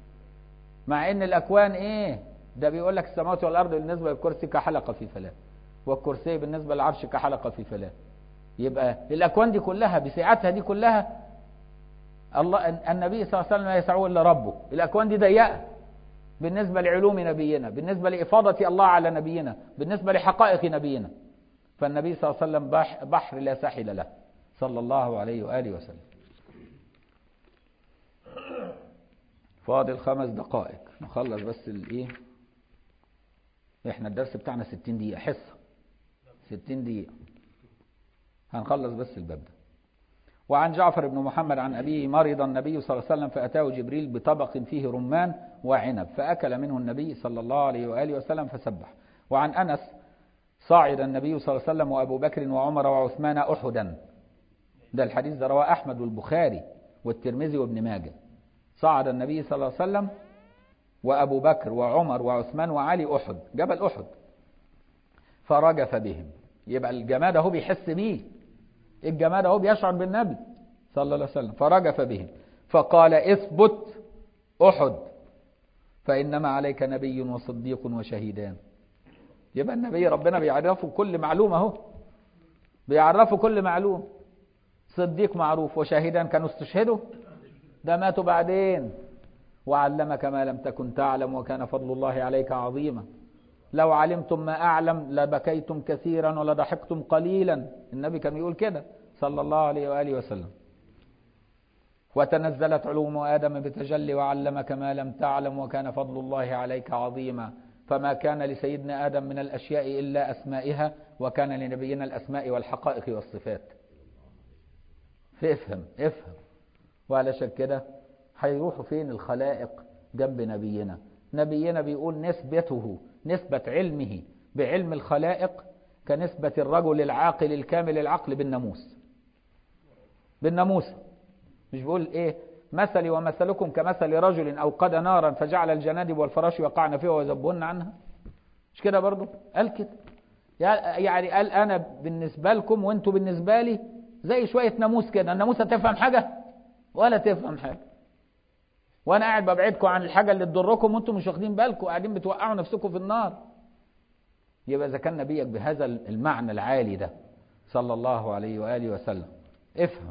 مع إن الأكوان إيه ده بيقول لك السماوات والأرض بالنسبة للكرسي كحلقة في فلاة والكرسي بالنسبة للعرش كحلقة في فلاة يبقى الأكوان دي كلها بسعتها دي كلها الله النبي صلى الله عليه وسلم لا يسعه إلا ربه الأكوان دي ضيقة بالنسبة لعلوم نبينا بالنسبة لإفاضة الله على نبينا بالنسبة لحقائق نبينا فالنبي صلى الله عليه وسلم بحر لا ساحل له صلى الله عليه وآله وسلم فاضل خمس دقائق نخلص بس الايه احنا الدرس بتاعنا 60 دقيقة حصة 60 دقيقة هنخلص بس الباب ده وعن جعفر بن محمد عن أبيه مرض النبي صلى الله عليه وسلم فأتاه جبريل بطبق فيه رمان وعنب فأكل منه النبي صلى الله عليه وآله وسلم فسبح وعن أنس صعد النبي صلى الله عليه وسلم وأبو بكر وعمر وعثمان أحدا ده الحديث ده رواه أحمد والبخاري والترمذي وابن ماجه صعد النبي صلى الله عليه وسلم وأبو بكر وعمر وعثمان وعلي أحد جبل أحد فرجف بهم يبقى الجماد اهو بيحس بيه الجماد اهو بيشعر بالنبي صلى الله عليه وسلم فرجف بهم فقال اثبت أحد فإنما عليك نبي وصديق وشهيدان يبقى النبي ربنا بيعرفه كل معلومة اهو بيعرفه كل معلوم صديق معروف وشاهدان كانوا استشهدوا ده ماتوا بعدين وعلمك ما لم تكن تعلم وكان فضل الله عليك عظيما لو علمتم ما أعلم لبكيتم كثيرا ولضحكتم قليلا النبي كان يقول كده صلى الله عليه وآله وسلم وتنزلت علوم آدم بتجلي وعلمك ما لم تعلم وكان فضل الله عليك عظيما فما كان لسيدنا آدم من الأشياء إلا أسمائها وكان لنبينا الأسماء والحقائق والصفات افهم افهم وعلشان كده هيروحوا فين الخلائق جنب نبينا نبينا بيقول نسبته نسبة علمه بعلم الخلائق كنسبة الرجل العاقل الكامل العقل بالناموس بالناموس مش بيقول ايه مثلي ومثلكم كمثل رجل اوقد نارا فجعل الجنادب والفراش يقعن فيها ويذبهن عنها مش كده برضو قال كده يعني قال انا بالنسبه لكم وانتوا بالنسبه لي زي شويه ناموس كده الناموسه تفهم حاجه ولا تفهم حاجه وانا قاعد ببعدكم عن الحاجه اللي تضركم وانتم مش واخدين بالكم قاعدين بتوقعوا نفسكم في النار يبقى اذا كان نبيك بهذا المعنى العالي ده صلى الله عليه واله وسلم افهم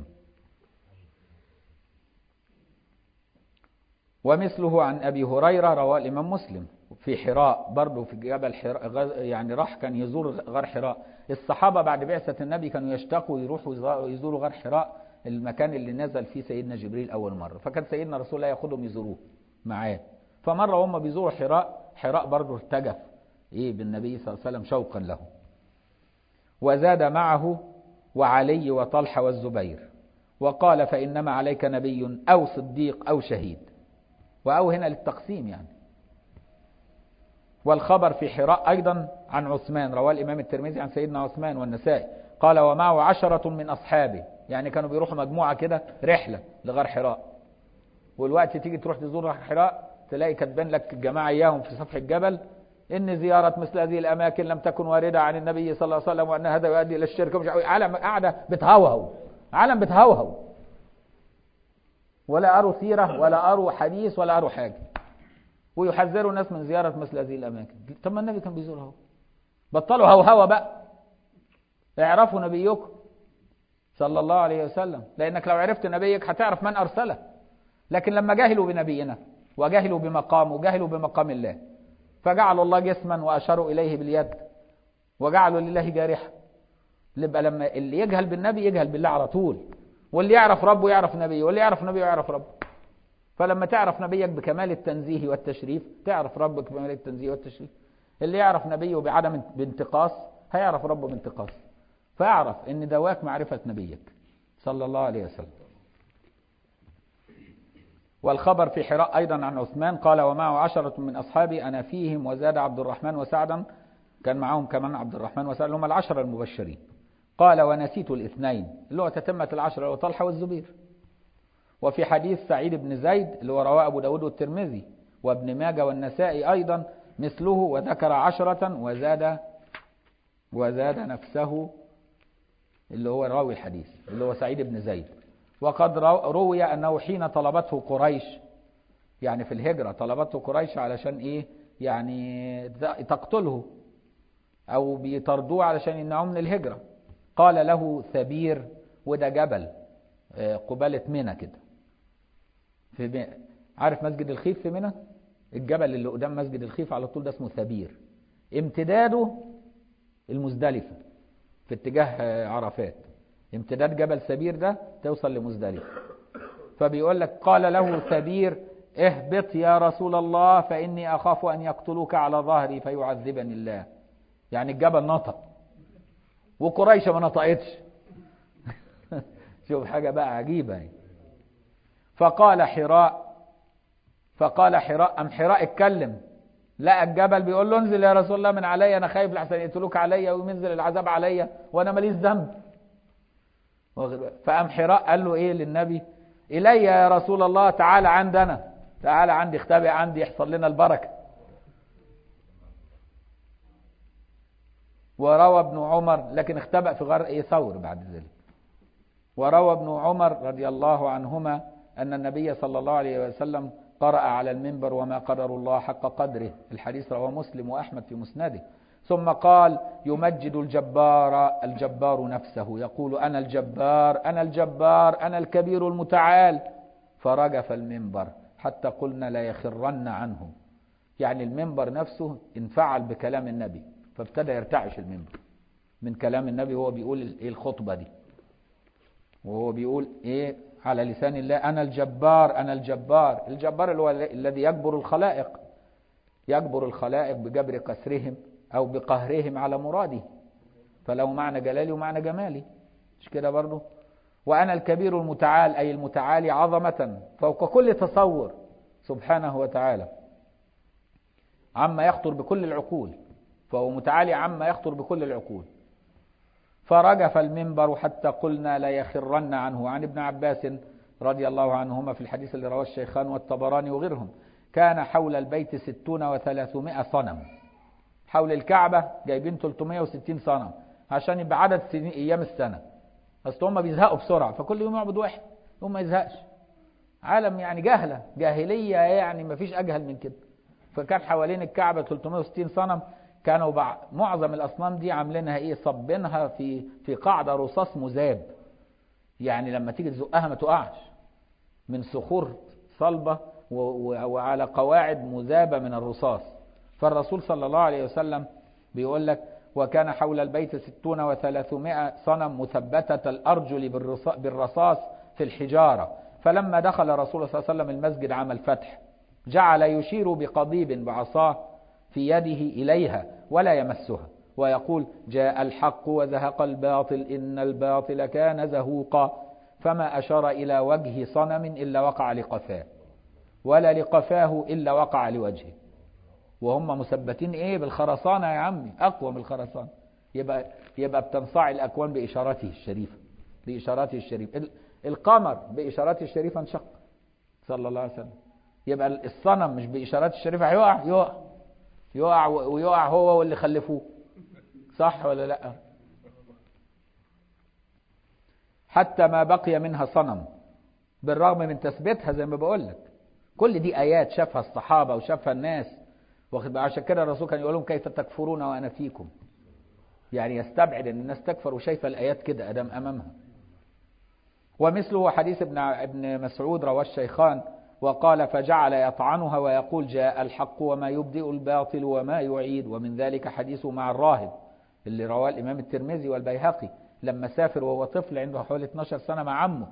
ومثله عن ابي هريره رواه الامام مسلم في حراء برضه في جبل حراء يعني راح كان يزور غار حراء الصحابه بعد بعثه النبي كانوا يشتاقوا يروحوا يزوروا غار حراء المكان اللي نزل فيه سيدنا جبريل اول مره فكان سيدنا رسول الله ياخدهم يزوروه معاه فمره هم بيزوروا حراء حراء برضه ارتجف ايه بالنبي صلى الله عليه وسلم شوقا له وزاد معه وعلي وطلحه والزبير وقال فانما عليك نبي او صديق او شهيد واو هنا للتقسيم يعني والخبر في حراء أيضا عن عثمان رواه الإمام الترمذي عن سيدنا عثمان والنسائي قال ومعه عشرة من أصحابه يعني كانوا بيروحوا مجموعة كده رحلة لغار حراء والوقت تيجي تروح تزور حراء تلاقي كاتبين لك جماعة إياهم في سفح الجبل إن زيارة مثل هذه الأماكن لم تكن واردة عن النبي صلى الله عليه وسلم وأن هذا يؤدي إلى الشرك مش عالم قاعدة بتهوهو عالم بتهوهو ولا أروا سيرة ولا أروا حديث ولا أروا حاجة ويحذروا الناس من زيارة مثل هذه الأماكن طب ما النبي كان بيزورها بطلوا هوهوة بقى اعرفوا نبيكم صلى الله عليه وسلم لأنك لو عرفت نبيك هتعرف من أرسله لكن لما جهلوا بنبينا وجهلوا بمقامه وجهلوا بمقام الله فجعلوا الله جسما وأشاروا إليه باليد وجعلوا لله جارحة يبقى لما اللي يجهل بالنبي يجهل بالله على طول واللي يعرف ربه يعرف نبيه واللي يعرف نبيه يعرف ربه فلما تعرف نبيك بكمال التنزيه والتشريف تعرف ربك بكمال التنزيه والتشريف اللي يعرف نبيه بعدم بانتقاص هيعرف ربه بانتقاص فاعرف ان دواك معرفة نبيك صلى الله عليه وسلم والخبر في حراء أيضا عن عثمان قال ومعه عشرة من أصحابي أنا فيهم وزاد عبد الرحمن وسعدا كان معهم كمان عبد الرحمن وسعد هم العشرة المبشرين قال ونسيت الاثنين اللي هو تتمة العشرة اللي هو طلحة والزبير وفي حديث سعيد بن زيد اللي هو رواه أبو داود والترمذي وابن ماجه والنسائي أيضا مثله وذكر عشرة وزاد وزاد نفسه اللي هو راوي الحديث اللي هو سعيد بن زيد وقد روي أنه حين طلبته قريش يعني في الهجرة طلبته قريش علشان إيه يعني تقتله أو بيطردوه علشان يمنعوه من الهجرة قال له ثبير وده جبل قبالة منى كده في بي... عارف مسجد الخيف في منى الجبل اللي قدام مسجد الخيف على طول ده اسمه ثبير امتداده المزدلفة في اتجاه عرفات امتداد جبل سبير ده توصل لمزدلفة فبيقول لك قال له ثبير اهبط يا رسول الله فإني أخاف أن يقتلوك على ظهري فيعذبني الله يعني الجبل نطق وقريش ما نطقتش شوف حاجة بقى عجيبة يعني. فقال حراء فقال حراء أم حراء اتكلم لقى الجبل بيقول له انزل يا رسول الله من عليا انا خايف لحسن يقتلوك عليا وينزل العذاب عليا وانا ماليش ذنب فقام حراء قال له ايه للنبي الي يا رسول الله تعالى عندنا تعالى عندي اختبئ عندي يحصل لنا البركه وروى ابن عمر لكن اختبأ في غار ايه ثور بعد ذلك وروى ابن عمر رضي الله عنهما أن النبي صلى الله عليه وسلم قرأ على المنبر وما قدر الله حق قدره الحديث رواه مسلم وأحمد في مسنده ثم قال يمجد الجبار الجبار نفسه يقول أنا الجبار أنا الجبار أنا الكبير المتعال فرجف المنبر حتى قلنا لا يخرن عنه يعني المنبر نفسه انفعل بكلام النبي فابتدى يرتعش المنبر من كلام النبي وهو بيقول ايه الخطبة دي وهو بيقول ايه على لسان الله انا الجبار انا الجبار الجبار اللي هو الذي يجبر الخلائق يجبر الخلائق بجبر كسرهم او بقهرهم على مراده فله معنى جلالي ومعنى جمالي مش كده برضه وأنا الكبير المتعال أي المتعالي عظمة فوق كل تصور سبحانه وتعالى عما يخطر بكل العقول فهو متعالي عما يخطر بكل العقول فرجف المنبر حتى قلنا ليخرن عنه عن ابن عباس رضي الله عنهما في الحديث اللي رواه الشيخان والطبراني وغيرهم كان حول البيت ستون وثلاثمائة صنم حول الكعبة جايبين 360 صنم عشان يبقى عدد سنين أيام السنة أصل هم بيزهقوا بسرعة فكل يوم يعبد واحد هم ما يزهقش عالم يعني جهلة جاهلية يعني ما فيش أجهل من كده فكان حوالين الكعبة 360 صنم كانوا بع... معظم الأصنام دي عاملينها إيه صبينها في في قاعدة رصاص مذاب يعني لما تيجي تزقها ما تقعش من صخور صلبة و... و... وعلى قواعد مذابة من الرصاص فالرسول صلى الله عليه وسلم بيقول لك وكان حول البيت ستون وثلاثمائة صنم مثبتة الأرجل بالرصاص في الحجارة فلما دخل رسول الله صلى الله عليه وسلم المسجد عام الفتح جعل يشير بقضيب بعصاه في يده إليها ولا يمسها ويقول جاء الحق وزهق الباطل إن الباطل كان زهوقا فما أشار إلى وجه صنم إلا وقع لقفاه ولا لقفاه إلا وقع لوجهه وهم مثبتين ايه بالخرسانة يا عمي اقوى من الخرسانة يبقى يبقى بتنصاع الاكوان باشارته الشريفة باشارته الشريفة القمر باشارته الشريفة انشق صلى الله عليه وسلم يبقى الصنم مش باشارته الشريفة هيقع يقع يقع ويقع هو واللي خلفوه صح ولا لا حتى ما بقي منها صنم بالرغم من تثبيتها زي ما بقول لك كل دي ايات شافها الصحابه وشافها الناس واخد بقى عشان كده الرسول كان يقول لهم كيف تكفرون وانا فيكم يعني يستبعد ان الناس تكفر وشايفه الايات كده ادام امامها ومثله حديث ابن ابن مسعود رواه الشيخان وقال فجعل يطعنها ويقول جاء الحق وما يبدئ الباطل وما يعيد ومن ذلك حديثه مع الراهب اللي رواه الامام الترمذي والبيهقي لما سافر وهو طفل عنده حوالي 12 سنه مع عمه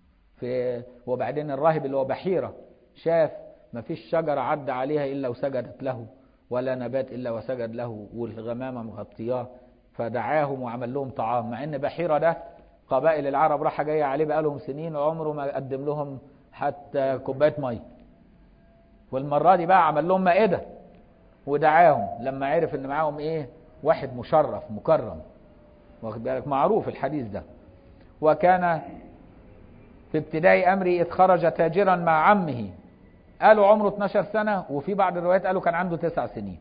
في وبعدين الراهب اللي هو بحيره شاف ما فيش شجرة عدى عليها إلا وسجدت له ولا نبات إلا وسجد له والغمامة مغطياه فدعاهم وعمل لهم طعام مع إن بحيرة ده قبائل العرب راح جاية عليه بقالهم سنين وعمره ما قدم لهم حتى كوباية مية والمرة دي بقى عمل لهم مائدة ودعاهم لما عرف إن معاهم إيه واحد مشرف مكرم واخد بالك معروف الحديث ده وكان في ابتداء أمره إذ خرج تاجرا مع عمه قالوا عمره 12 سنة وفي بعض الروايات قالوا كان عنده تسع سنين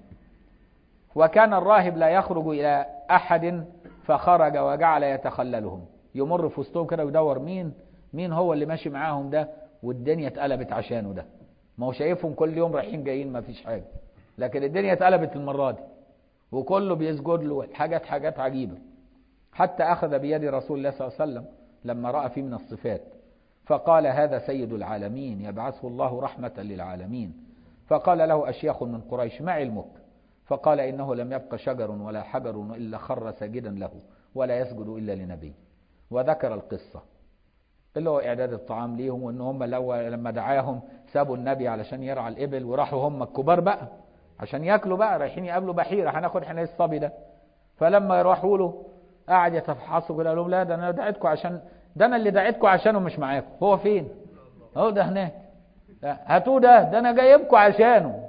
وكان الراهب لا يخرج إلى أحد فخرج وجعل يتخللهم يمر في وسطهم كده ويدور مين مين هو اللي ماشي معاهم ده والدنيا اتقلبت عشانه ده ما هو شايفهم كل يوم رايحين جايين ما فيش حاجة لكن الدنيا اتقلبت المرة دي وكله بيسجد له حاجات حاجات عجيبة حتى أخذ بيد رسول الله صلى الله عليه وسلم لما رأى فيه من الصفات فقال هذا سيد العالمين يبعثه الله رحمة للعالمين فقال له أشياخ من قريش ما علمك فقال إنه لم يبق شجر ولا حجر إلا خر ساجدا له ولا يسجد إلا لنبي وذكر القصة اللي هو إعداد الطعام ليهم وإن هم لو لما دعاهم سابوا النبي علشان يرعى الإبل وراحوا هم الكبار بقى عشان ياكلوا بقى رايحين يقابلوا بحيرة هناخد احنا الصبي ده فلما يروحوا له قعد يتفحصوا كده قال لهم لا ده انا دعيتكم عشان ده انا اللي دعيتكم عشانه مش معاكم هو فين اهو ده هناك هاتوه ده ده انا جايبكم عشانه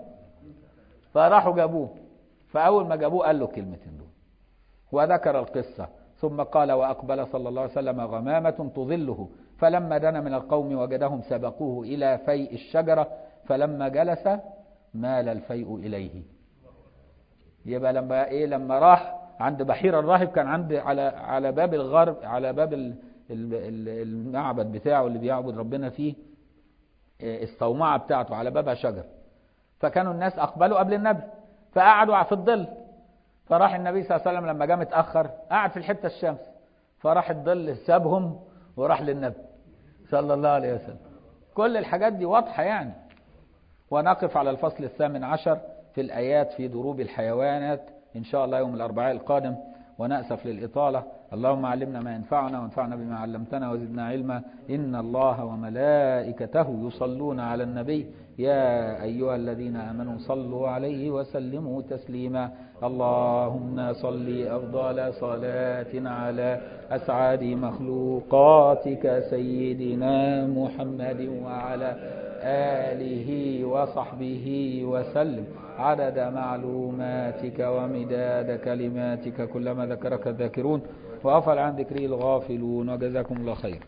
فراحوا جابوه فاول ما جابوه قال له كلمتين دول وذكر القصه ثم قال واقبل صلى الله عليه وسلم غمامه تظله فلما دنا من القوم وجدهم سبقوه الى فيء الشجره فلما جلس مال الفيء اليه يبقى لما ايه لما راح عند بحير الراهب كان عند على على باب الغرب على باب المعبد بتاعه اللي بيعبد ربنا فيه الصومعة بتاعته على بابها شجر فكانوا الناس أقبلوا قبل النبي فقعدوا في الظل فراح النبي صلى الله عليه وسلم لما جاء متأخر قعد في الحتة الشمس فراح الظل سابهم وراح للنبي صلى الله عليه وسلم كل الحاجات دي واضحة يعني ونقف على الفصل الثامن عشر في الآيات في دروب الحيوانات إن شاء الله يوم الأربعاء القادم ونأسف للإطالة اللهم علمنا ما ينفعنا وانفعنا بما علمتنا وزدنا علما إن الله وملائكته يصلون على النبي يا أيها الذين آمنوا صلوا عليه وسلموا تسليما اللهم صل أفضل صلاة على أسعد مخلوقاتك سيدنا محمد وعلى آله وصحبه وسلم عدد معلوماتك ومداد كلماتك كلما ذكرك الذاكرون وغفل عن ذكره الغافلون وجزاكم الله خير